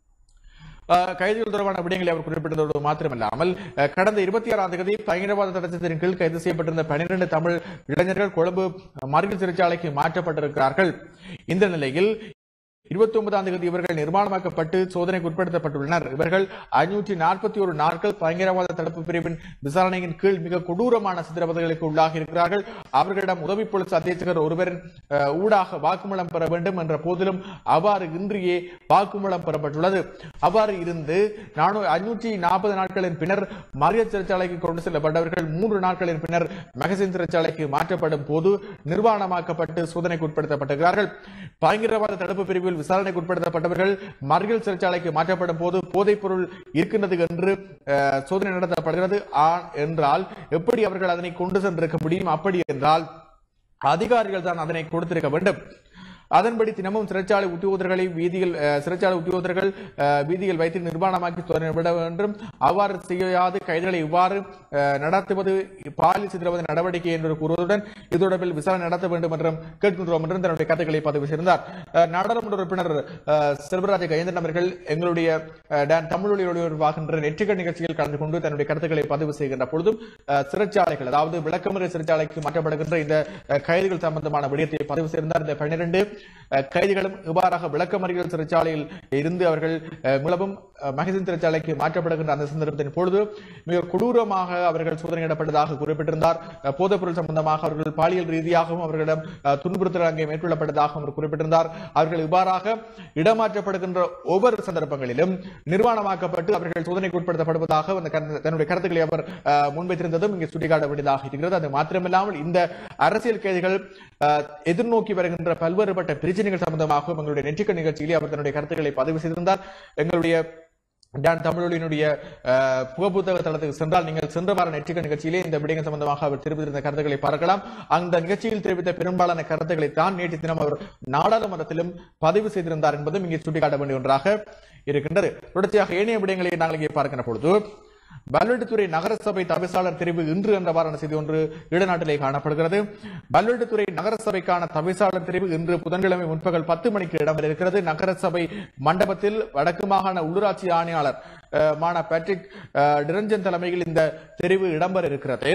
அஹ், கைதுகள் தொடர்பான விடயங்களை அவர் குறிப்பிட்டதோடு மாத்திரமல்லாமல் அஹ், கடந்த இருபத்தி ஆறாம் தேதி பயங்கரவாத தடச்சத்தின் கீழ் கைது செய்யப்பட்டிருந்த பன்னிரண்டு தமிழ் இளைஞர்கள் கொழும்பு மறியல் சிறைச்சாலைக்கு மாற்றப்பட்டிருக்கிறார்கள் இந்த நிலையில் இருபத்தி ஒன்பதாம் தேதி இவர்கள் நிர்மாணமாக்கப்பட்டு சோதனைக்கு உட்படுத்தப்பட்டுள்ளனர் இவர்கள் ஐநூற்றி நாற்பத்தி ஒரு நாட்கள் பயங்கரவாத தடுப்பு பிரிவின் விசாரணையின் கீழ் மிக கொடூரமான சித்திரவதைகளுக்கு உள்ளாகி இருக்கிறார்கள் அவர்களிடம் உதவி போலீஸ் அத்தியட்சகர் ஒருவரின் அஹ், ஊடாக வாக்குமூலம் பெற வேண்டும் என்ற போதிலும் அவ்வாறு இன்றியே வாக்குமூலம் பெறப்பட்டுள்ளது அவ்வாறு இருந்து நானூ ஐநூற்றி நாற்பது நாட்களின் பின்னர் மறியல் சிறைச்சாலைக்கு கொண்டு செல்லப்பட்டவர்கள் மூன்று நாட்களின் பின்னர் மகசின் சிறைச்சாலைக்கு மாற்றப்படும் போது நிர்வாணமாக்கப்பட்டு சோதனைக்கு உட்படுத்தப்பட்டிருக்கிறார்கள் பயங்கரவாத தடுப்பு பிரிவில் விசாரணைக்கு உட்படுத்தப்பட்டவர்கள் மறியல் சிறைச்சாலைக்கு மாற்றப்படும் போது போதைப் பொருள் இருக்கின்றது என்று அஹ், சோதனை நடத்தப்படுகிறது ஆ- என்றால் எப்படி அவர்கள் அதனை கொண்டு சென்றிருக்க முடியும் அப்படி என்றால் அதிகாரிகள் தான் அதனை கொடுத்திருக்க வேண்டும் அதன்படி தினமும் சிறைச்சாலை உத்தியோகர்களை வீதியில் அஹ், சிறைச்சாலை உத்தியோகர்கள் அஹ், வீதியில் வைத்து நிர்மாணமாக்கி சோதனை விட வேண்டும் அவ்வாறு செய்யாது கைதுகளை இவ்வாறு அஹ், நடத்துவது பாலியல் சித்திரவதை நடவடிக்கை என்று கூறுவதுடன் இது தொடர்பில் விசாரணை நடத்த வேண்டும் என்றும் கேட்கின்றோம் என்றும் தன்னுடைய கருத்துக்களை பதிவு செய்திருந்தார் அஹ், நாடாளுமன்ற உறுப்பினர் அஹ், செல்வராஜ கயேந்திரன் அவர்கள் எங்களுடைய அஹ், டான் தமிழொலி ஒளிபரப்பாகின்ற நெற்றிகள் நிகழ்ச்சியில் கலந்து கொண்டு தன்னுடைய கருத்துக்களை பதிவு செய்கின்ற பொழுதும் அஹ், சிறைச்சாலைகள் அதாவது விளக்கமுறை சிறைச்சாலைக்கு மாற்றப்படுகின்ற இந்த அஹ், கைதுகள் சம்பந்தமான விடயத்தை பதிவு செய்திருந்தார் இந்த பன்னிரண்டு கைதிகளும் இவ்வாறாக விளக்கமறியல் சிறைச்சாலையில் இருந்து அவர்கள் அஹ், மிளவும் அஹ், மகசின் சிறைச்சாலைக்கு மாற்றப்படுகின்ற அந்த சந்தர்ப்பத்தின் பொழுது மிக கொடூரமாக அவர்கள் சோதனையிடப்பட்டதாக குறிப்பிட்டிருந்தார் அஹ், போதைப்பொருள் சம்பந்தமாக அவர்கள் பாலியல் ரீதியாகவும் அவர்களிடம் அஹ், துன்புறுத்தல் அங்கே மேற்கொள்ளப்பட்டதாகவும் அவர் குறிப்பிட்டிருந்தார் அவர்கள் இவ்வாறாக இடமாற்றப்படுகின்ற ஒவ்வொரு சந்தர்ப்பங்களிலும் நிர்வாணமாக்கப்பட்டு அவர்கள் சோதனைக்கு உட்படுத்தப்படுவதாக அந்த கருத்து- தன்னுடைய கருத்துக்களை அவர் அஹ், முன்வைத்திருந்ததும் இங்கே சுட்டிக்காட்ட வேண்டியதாக இருக்கிறது அது மாத்திரமில்லாமல் இந்த அரசியல் கைதிகள் அஹ், எதிர்நோக்கி வருகின்ற பல்வேறுபட்ட பிரச்சனைகள் சம்பந்தமாகவும் எங்களுடைய நெற்றிக்க நிகழ்ச்சியிலே அவர் தன்னுடைய கருத்துக்களை பதிவு செய்திருந்தார் எங்களுடைய டான் தமிழொலியினுடைய அஹ், புகப்புத்தக தளத்துக்கு சென்றால் நீங்கள் சென்ற வார நெற்றிக்க நிகழ்ச்சியிலே இந்த விடயங்கள் சம்பந்தமாக அவர் தெரிவித்திருந்த கருத்துக்களை பார்க்கலாம் அந்த நிகழ்ச்சியில் தெரிவித்த பெரும்பாலான கருத்துக்களை தான் நேற்று தினம் அவர் நாடாளுமன்றத்திலும் பதிவு செய்திருந்தார் என்பதும் இங்கே சுட்டிக்காட்ட வேண்டிய ஒன்றாக இருக்கின்றது தொடர்ச்சியாக ஏனைய விடயங்களை நாங்கள் இங்கே பார்க்கின்ற பொழுது பல்வெட்டுத்துறை நகரசபை தவிசாளர் தெரிவு இன்று என்ற வாரான செய்தி ஒன்று ஈழநாட்டிலே காணப்படுகிறது பல்வெட்டுத்துறை நகரசபைக்கான தவிசாளர் தெரிவு இன்று புதன்கிழமை முற்பகல் பத்து மணிக்கு இடம்பெற இருக்கிறது நகரசபை மண்டபத்தில் வடக்கு மாகாண உள்ளூராட்சி ஆணையாளர் அஹ், மானா பேட்ரிக் அஹ், டிரஞ்சன் தலைமையில் இந்த தெரிவு இடம்பெற இருக்கிறது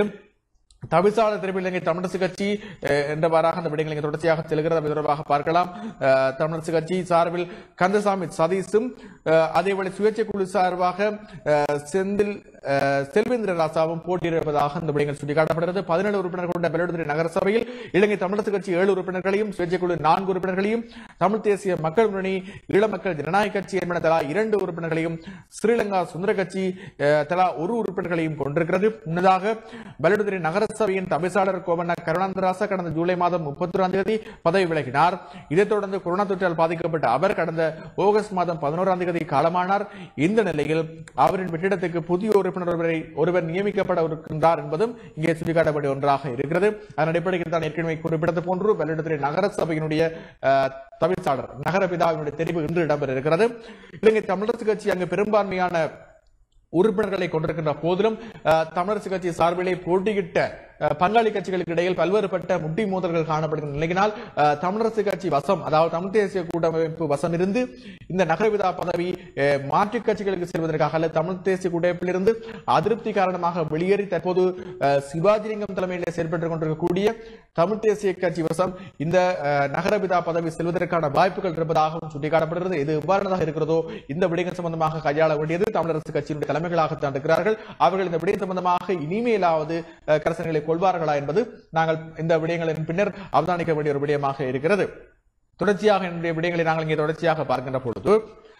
தவிசாளர் தெரிவில் இலங்கை தமிழரசு கட்சி அஹ், என்றவாறாக அந்த விடயங்கள் இங்கே தொடர்ச்சியாக செல்கிறது அது தொடர்பாக பார்க்கலாம் அஹ், தமிழரசு கட்சி சார்பில் கந்தசாமி சதீஷும் அஹ், அதேவேளை சுயேட்சை குழு சார்பாக அஹ், செந்தில் அஹ், செல்வேந்திர ராசாவும் போட்டியிடுவதாக அந்த விடயங்கள் சுட்டிக்காட்டப்படுகிறது பதினேழு உறுப்பினர்கள் கொண்ட பெருடுதுறை நகரசபையில் இலங்கை தமிழரசு கட்சி ஏழு உறுப்பினர்களையும் சுயேட்சை குழு நான்கு உறுப்பினர்களையும் தமிழ் தேசிய மக்கள் முன்னணி ஈழ மக்கள் ஜனநாயக கட்சி என்பன தலா இரண்டு உறுப்பினர்களையும் ஸ்ரீலங்கா சுந்தர கட்சி அஹ், தலா ஒரு உறுப்பினர்களையும் கொண்டிருக்கிறது முன்னதாக பலடுதுறை நகரசபையின் தவிசாளர் கோவண்ண கருணாந்தராசா கடந்த ஜூலை மாதம் முப்பத்தொராம் தேதி பதவி விலகினார் இதைத் தொடர்ந்து கொரோனா தொற்றால் பாதிக்கப்பட்ட அவர் கடந்த ஆகஸ்ட் மாதம் பதினோராம் தேதி காலமானார் இந்த நிலையில் அவரின் வெற்றிடத்துக்கு புதிய ஒரு உறுப்பினர் ஒருவரை ஒருவர் நியமிக்கப்பட இருக்கின்றார் என்பதும் இங்கே சுட்டிக்காட்டப்பட்ட ஒன்றாக இருக்கிறது அதன் அடிப்படையில் தான் ஏற்கனவே குறிப்பிட்டது போன்று வெள்ளிடத்திலே நகர சபையினுடைய அஹ், தவிசாளர் நகரபிதாவினுடைய தெரிவு இன்று இடம்பெற இருக்கிறது இலங்கை தமிழரசு கட்சி அங்கு பெரும்பான்மையான உறுப்பினர்களை கொண்டிருக்கின்ற போதிலும் அஹ், தமிழரசு கட்சி சார்பிலே போட்டியிட்ட அஹ், பங்காளி கட்சிகளுக்கு இடையில் பல்வேறுபட்ட முட்டி மோதல்கள் காணப்படுகின்ற நிலையினால் அஹ், தமிழரசு கட்சி வசம் அதாவது தமிழ் தேசிய கூட்டமைப்பு வசம் இருந்து இந்த நகரவிதா பதவி அஹ், மாற்றுக் கட்சிகளுக்கு செல்வதற்காக அல்லது தமிழ் தேசிய கூட்டமைப்பிலிருந்து அதிருப்தி காரணமாக வெளியேறி தற்போது அஹ், சிவாஜிலிங்கம் தலைமையில் செயல்பட்டுக் கொண்டிருக்கக்கூடிய தமிழ் தேசிய கட்சி வசம் இந்த அஹ், நகரபிதா பதவி செல்வதற்கான வாய்ப்புகள் இருப்பதாகவும் சுட்டிக்காட்டப்படுகிறது இது எவ்வாறானதாக இருக்கிறதோ இந்த விடயங்கள் சம்பந்தமாக கையாள வேண்டியது தமிழரசு கட்சியினுடைய தலைமைகளாகத்தான் இருக்கிறார்கள் அவர்கள் இந்த விடயம் சம்பந்தமாக இனிமேலாவது அஹ், கரசனைகளை கொள்வார்களா என்பது நாங்கள் இந்த விடயங்களின் பின்னர் அவதானிக்க வேண்டிய ஒரு விடயமாக இருக்கிறது தொடர்ச்சியாக என்னுடைய விடயங்களை நாங்கள் இங்கே தொடர்ச்சியாக பார்க்கின்ற பொழுது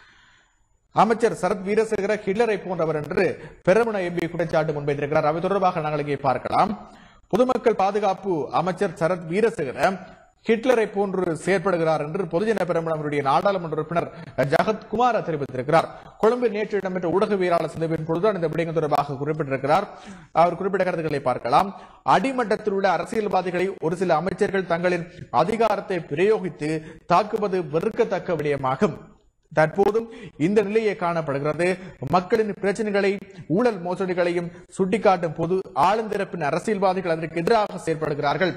அமைச்சர் சரத் வீரசேகர ஹிட்லரை போன்றவர் என்று பெருமன எம்பி குற்றச்சாட்டு முன்வைத்திருக்கிறார் அவை தொடர்பாக நாங்கள் இங்கே பார்க்கலாம் பொதுமக்கள் பாதுகாப்பு அமைச்சர் சரத் வீரசேகர ஹிட்லரை போன்று செயற்படுகிறார் என்று பொதுஜன பெருமனவருடைய நாடாளுமன்ற உறுப்பினர் ஜகத் குமார் தெரிவித்திருக்கிறார் கொழும்பில் நேற்று இடம்பெற்ற ஊடகவியலாளர் சந்திப்பின் பொழுதுதான் இந்த விடயங்கள் தொடர்பாக குறிப்பிட்டிருக்கிறார் அவர் குறிப்பிட்ட கருத்துக்களை பார்க்கலாம் அடிமட்டத்தில் உள்ள அரசியல்வாதிகளை ஒரு சில அமைச்சர்கள் தங்களின் அதிகாரத்தை பிரயோகித்து தாக்குவது வெறுக்கத்தக்க விடயமாகும் தற்போதும் இந்த நிலையே காணப்படுகிறது மக்களின் பிரச்சனைகளை ஊழல் மோசடிகளையும் சுட்டிக்காட்டும் போது ஆளுந்தரப்பின் அரசியல்வாதிகள் அதற்கு எதிராக செயல்படுகிறார்கள்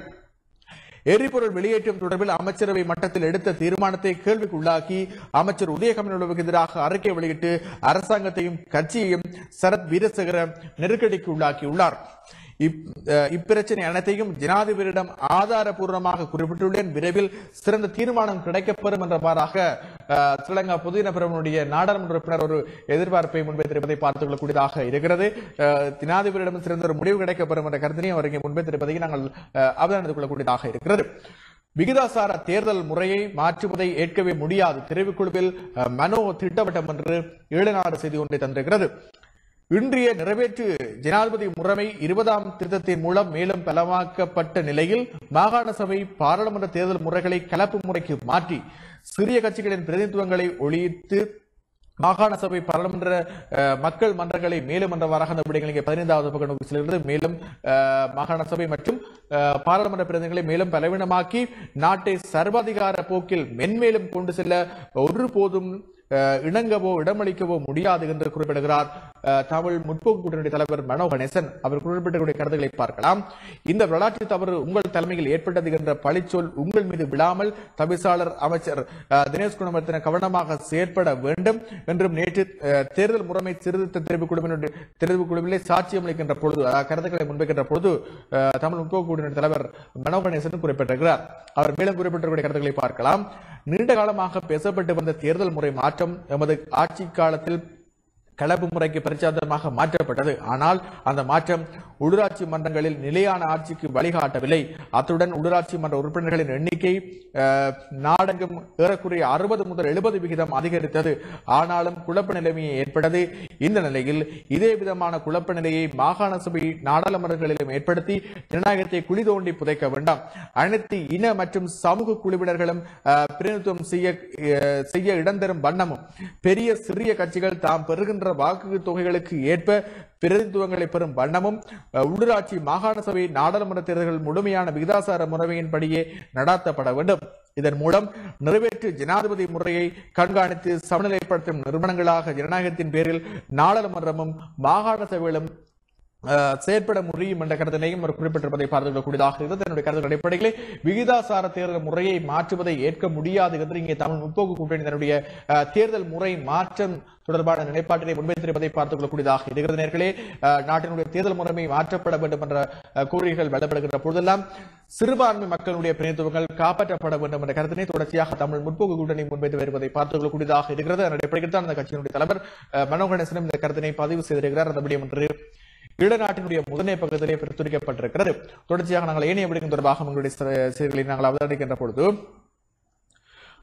எரிபொருள் வெளியேற்றம் தொடர்பில் அமைச்சரவை மட்டத்தில் எடுத்த தீர்மானத்தை கேள்விக்குள்ளாக்கி அமைச்சர் உதயகமனுக்கு எதிராக அறிக்கை வெளியிட்டு அரசாங்கத்தையும் கட்சியையும் சரத் வீரசேகர நெருக்கடிக்கு உள்ளாக்கியுள்ளார் இப்- அஹ் இப்பிரச்சனை அனைத்தையும் ஜனாதிபதியிடம் ஆதாரபூர்வமாக குறிப்பிட்டுள்ளேன் விரைவில் சிறந்த தீர்மானம் கிடைக்கப்பெறும் என்றவாறாக அஹ், ஸ்ரீலங்கா பொதுஜன பிரமுடைய நாடாளுமன்ற உறுப்பினர் ஒரு எதிர்பார்ப்பை முன்வைத்திருப்பதை பார்த்துக் கொள்ளக்கூடியதாக இருக்கிறது அஹ், ஜனாதிபதியிடம் சிறந்த ஒரு முடிவு கிடைக்கப்பெறும் என்ற கருத்தினை அவர் இங்கே முன்வைத்திருப்பதை நாங்கள் அஹ், அவதானித்துக் கொள்ளக்கூடியதாக இருக்கிறது விகிதாசார தேர்தல் முறையை மாற்றுவதை ஏற்கவே முடியாது தெரிவுக்குழுவில் அஹ், மனோ திட்டவட்டம் என்று ஈழநாடு செய்தி ஒன்றை தந்திருக்கிறது இன்றைய நிறைவேற்று ஜனாதிபதி முறைமை இருபதாம் திருத்தத்தின் மூலம் மேலும் பலமாக்கப்பட்ட நிலையில் மாகாண சபை பாராளுமன்ற தேர்தல் முறைகளை கலப்பு முறைக்கு மாற்றி சிறிய கட்சிகளின் பிரதிநிதித்துவங்களை ஒழித்து மாகாண சபை பாராளுமன்ற அஹ், மக்கள் மன்றங்களை மேலும் என்றவாறாக அந்த விடயங்கள் இங்கே பதினைந்தாவது பக்கம் நோக்கி செல்கிறது மேலும் அஹ், மாகாண சபை மற்றும் அஹ், பாராளுமன்ற பிரதிநிதிகளை மேலும் பலவீனமாக்கி நாட்டை சர்வாதிகார போக்கில் மென்மேலும் கொண்டு செல்ல ஒருபோதும் அஹ், இணங்கவோ இடமளிக்கவோ முடியாது என்று குறிப்பிடுகிறார் அஹ், தமிழ் முற்போக்கு கூட்டணி தலைவர் மனோ கணேசன் அவர் குறிப்பிட்டக்கூடிய கருத்துக்களை பார்க்கலாம் இந்த வரலாற்று தவறு உங்கள் தலைமையில் ஏற்பட்டது என்ற பழிச்சொல் உங்கள் மீது விழாமல் தவிசாளர் அமைச்சர் அஹ், தினேஷ் குணவர்த்தன கவனமாக செயற்பட வேண்டும் என்றும் நேற்று அஹ், தேர்தல் முறைமை சீர்திருத்த தெரிவு குழுவினுடைய தெரிவு குழுவிலே சாட்சியம் அளிக்கின்ற பொழுது அஹ், கருத்துக்களை முன்வைக்கின்ற பொழுது அஹ், தமிழ் முற்போக்கு கூட்டணி தலைவர் மனோ கணேசன் குறிப்பிட்டிருக்கிறார் அவர் மேலும் குறிப்பிட்டிருக்கூடிய கருத்துக்களை பார்க்கலாம் நீண்ட காலமாக பேசப்பட்டு வந்த தேர்தல் முறை மாற்றம் எமது ஆட்சி காலத்தில் கலப்பு முறைக்கு பிரச்சாரமாக மாற்றப்பட்டது ஆனால் அந்த மாற்றம் உள்ளூராட்சி மன்றங்களில் நிலையான ஆட்சிக்கு வழிகாட்டவில்லை அத்துடன் உள்ளூராட்சி மன்ற உறுப்பினர்களின் எண்ணிக்கை அஹ், நாடெங்கும் ஏறக்குறைய அறுபது முதல் எழுபது விகிதம் அதிகரித்தது ஆனாலும் குழப்ப நிலைமையை ஏற்பட்டது இந்த நிலையில் இதே விதமான குழப்ப நிலையை மாகாண சபை நாடாளுமன்றங்களிலும் ஏற்படுத்தி ஜனநாயகத்தை குழி தோண்டி புதைக்க வேண்டாம் அனைத்து இன மற்றும் சமூக குழுவினர்களும் அஹ், பிரதிநிதித்துவம் செய்ய அஹ், செய்ய இடம் தரும் வண்ணமும் பெரிய சிறிய கட்சிகள் தாம் பெறுகின்ற வாக்கு தொகைகளுக்கு ஏற்ப பிரதிநிதித்துவங்களை பெறும் வண்ணமும் அஹ், உள்ளூராட்சி மாகாண சபை நாடாளுமன்ற தேர்தல்கள் முழுமையான விகிதாசார முறைமையின்படியே நடாத்தப்பட வேண்டும் இதன் மூலம் நிறைவேற்று ஜனாதிபதி முறையை கண்காணித்து சமநிலைப்படுத்தும் நிறுவனங்களாக ஜனநாயகத்தின் பேரில் நாடாளுமன்றமும் மாகாண சபைகளும் அஹ், செயற்பட முடியும் என்ற கருத்தினையும் அவர் குறிப்பிட்டிருப்பதை பார்த்துக்கக்கூடியதாக இருந்தது தன்னுடைய கருத்து அடிப்படையிலே விகிதாசார தேர்தல் முறையை மாற்றுவதை ஏற்க முடியாது என்று இங்கே தமிழ் முற்போக்கு கூட்டணி தன்னுடைய அஹ், தேர்தல் முறை மாற்றம் தொடர்பான நிலைப்பாட்டினை முன்வைத்திருப்பதை பார்த்துக் கொள்ளக்கூடியதாக இருக்கிறது நேர்களே அஹ், நாட்டினுடைய தேர்தல் முறைமை மாற்றப்பட வேண்டும் என்ற அஹ், கோரிக்கைகள் வெல்லப்படுகின்ற பொழுதெல்லாம் சிறுபான்மை மக்களுடைய பிரதிநிதித்துவங்கள் காப்பாற்றப்பட வேண்டும் என்ற கருத்தினை தொடர்ச்சியாக தமிழ் முற்போக்கு கூட்டணி முன்வைத்து வருவதை பார்த்துக் கொள்ளக்கூடியதாக இருக்கிறது அதன் அடிப்படையில் தான் அந்த கட்சியினுடைய தலைவர் அஹ், மனோ கணேசனும் இந்த கருத்தினை பதிவு செய்திருக்கிறார் அந்த விடயம் என்று ஈழநாட்டினுடைய முதன்மை பக்கத்திலே பிரசுரிக்கப்பட்டிருக்கிறது தொடர்ச்சியாக நாங்கள் ஏனைய விடயங்கள் தொடர்பாக உங்களுடைய செய்திகளை நாங்கள் அவதானிக்கின்ற பொழுது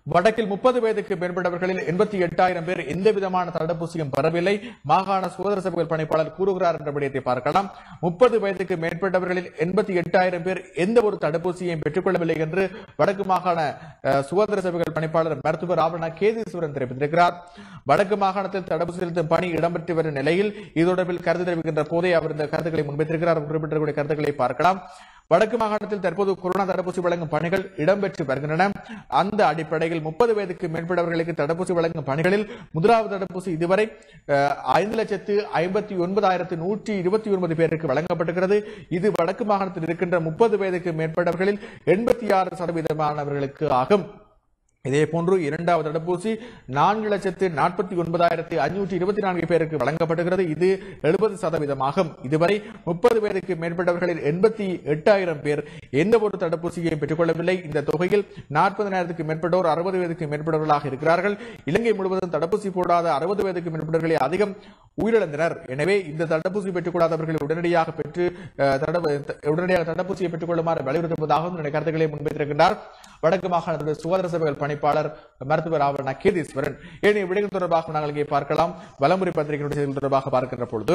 வடக்கில் முப்பது வயதுக்கு மேற்பட்டவர்களில் எண்பத்தி எட்டாயிரம் பேர் எந்த விதமான தடுப்பூசியும் பெறவில்லை மாகாண சுகாதார சபைகள் பணிப்பாளர் கூறுகிறார் என்ற விடயத்தை பார்க்கலாம் முப்பது வயதுக்கு மேற்பட்டவர்களில் எண்பத்தி எட்டாயிரம் பேர் எந்த ஒரு தடுப்பூசியையும் பெற்றுக்கொள்ளவில்லை என்று வடக்கு மாகாண அஹ், சுகாதார சபைகள் பணிப்பாளர் மருத்துவர் ஆவண கேதீஸ்வரன் தெரிவித்திருக்கிறார் வடக்கு மாகாணத்தில் தடுப்பூசி செலுத்தும் பணி இடம்பெற்று வரும் நிலையில் இது தொடர்பில் கருத்து தெரிவிக்கின்ற போதே அவர் இந்த கருத்துக்களை முன்வைத்திருக்கிறார் அவர் குறிப்பிட்டிருக்கூடிய கருத்துக்களை பார்க்கலாம் வடக்கு மாகாணத்தில் தற்போது கொரோனா தடுப்பூசி வழங்கும் பணிகள் இடம்பெற்று வருகின்றன அந்த அடிப்படையில் முப்பது வயதுக்கு மேற்பட்டவர்களுக்கு தடுப்பூசி வழங்கும் பணிகளில் முதலாவது தடுப்பூசி இதுவரை அஹ், ஐந்து லட்சத்து ஐம்பத்தி ஒன்பதாயிரத்து நூற்றி இருபத்தி ஒன்பது பேருக்கு வழங்கப்பட்டிருக்கிறது இது வடக்கு மாகாணத்தில் இருக்கின்ற முப்பது வயதுக்கு மேற்பட்டவர்களில் எண்பத்தி ஆறு சதவீதமானவர்களுக்கு ஆகும் இதே போன்று இரண்டாவது தடுப்பூசி நான்கு லட்சத்து நாற்பத்தி ஒன்பதாயிரத்தி ஐநூற்றி இருபத்தி நான்கு பேருக்கு வழங்கப்படுகிறது இது எழுபது சதவீதமாகும் இதுவரை முப்பது பேருக்கு மேற்பட்டவர்களில் எண்பத்தி எட்டாயிரம் பேர் எந்த ஒரு தடுப்பூசியையும் பெற்றுக்கொள்ளவில்லை இந்த தொகையில் நாற்பதனாயிரத்துக்கு மேற்பட்டோர் அறுபது வயதுக்கு மேற்பட்டவர்களாக இருக்கிறார்கள் இலங்கை முழுவதும் தடுப்பூசி போடாத அறுபது வயதுக்கு மேற்பட்டவர்களே அதிகம் உயிரிழந்தனர் எனவே இந்த தடுப்பூசி பெற்றுக்கொள்ளாதவர்களை உடனடியாக பெற்று அஹ், தடுப்பு- உடனடியாக தடுப்பூசியை பெற்றுக்கொள்ளுமாறு வலியுறுத்துவதாகவும் தன்னுடைய கருத்துக்களை முன்வைத்திருக்கின்றார் வடக்கு மாகாணத்துடைய சுகாதார சபைகள் பணிப்பாளர் மருத்துவர் ஆவண கேதீஸ்வரன் ஏனைய விடயங்கள் தொடர்பாக நாங்கள் இங்கே பார்க்கலாம் வலமுறை பத்திரிகையுடைய செய்திகள் தொடர்பாக பார்க்கின்ற பொழுது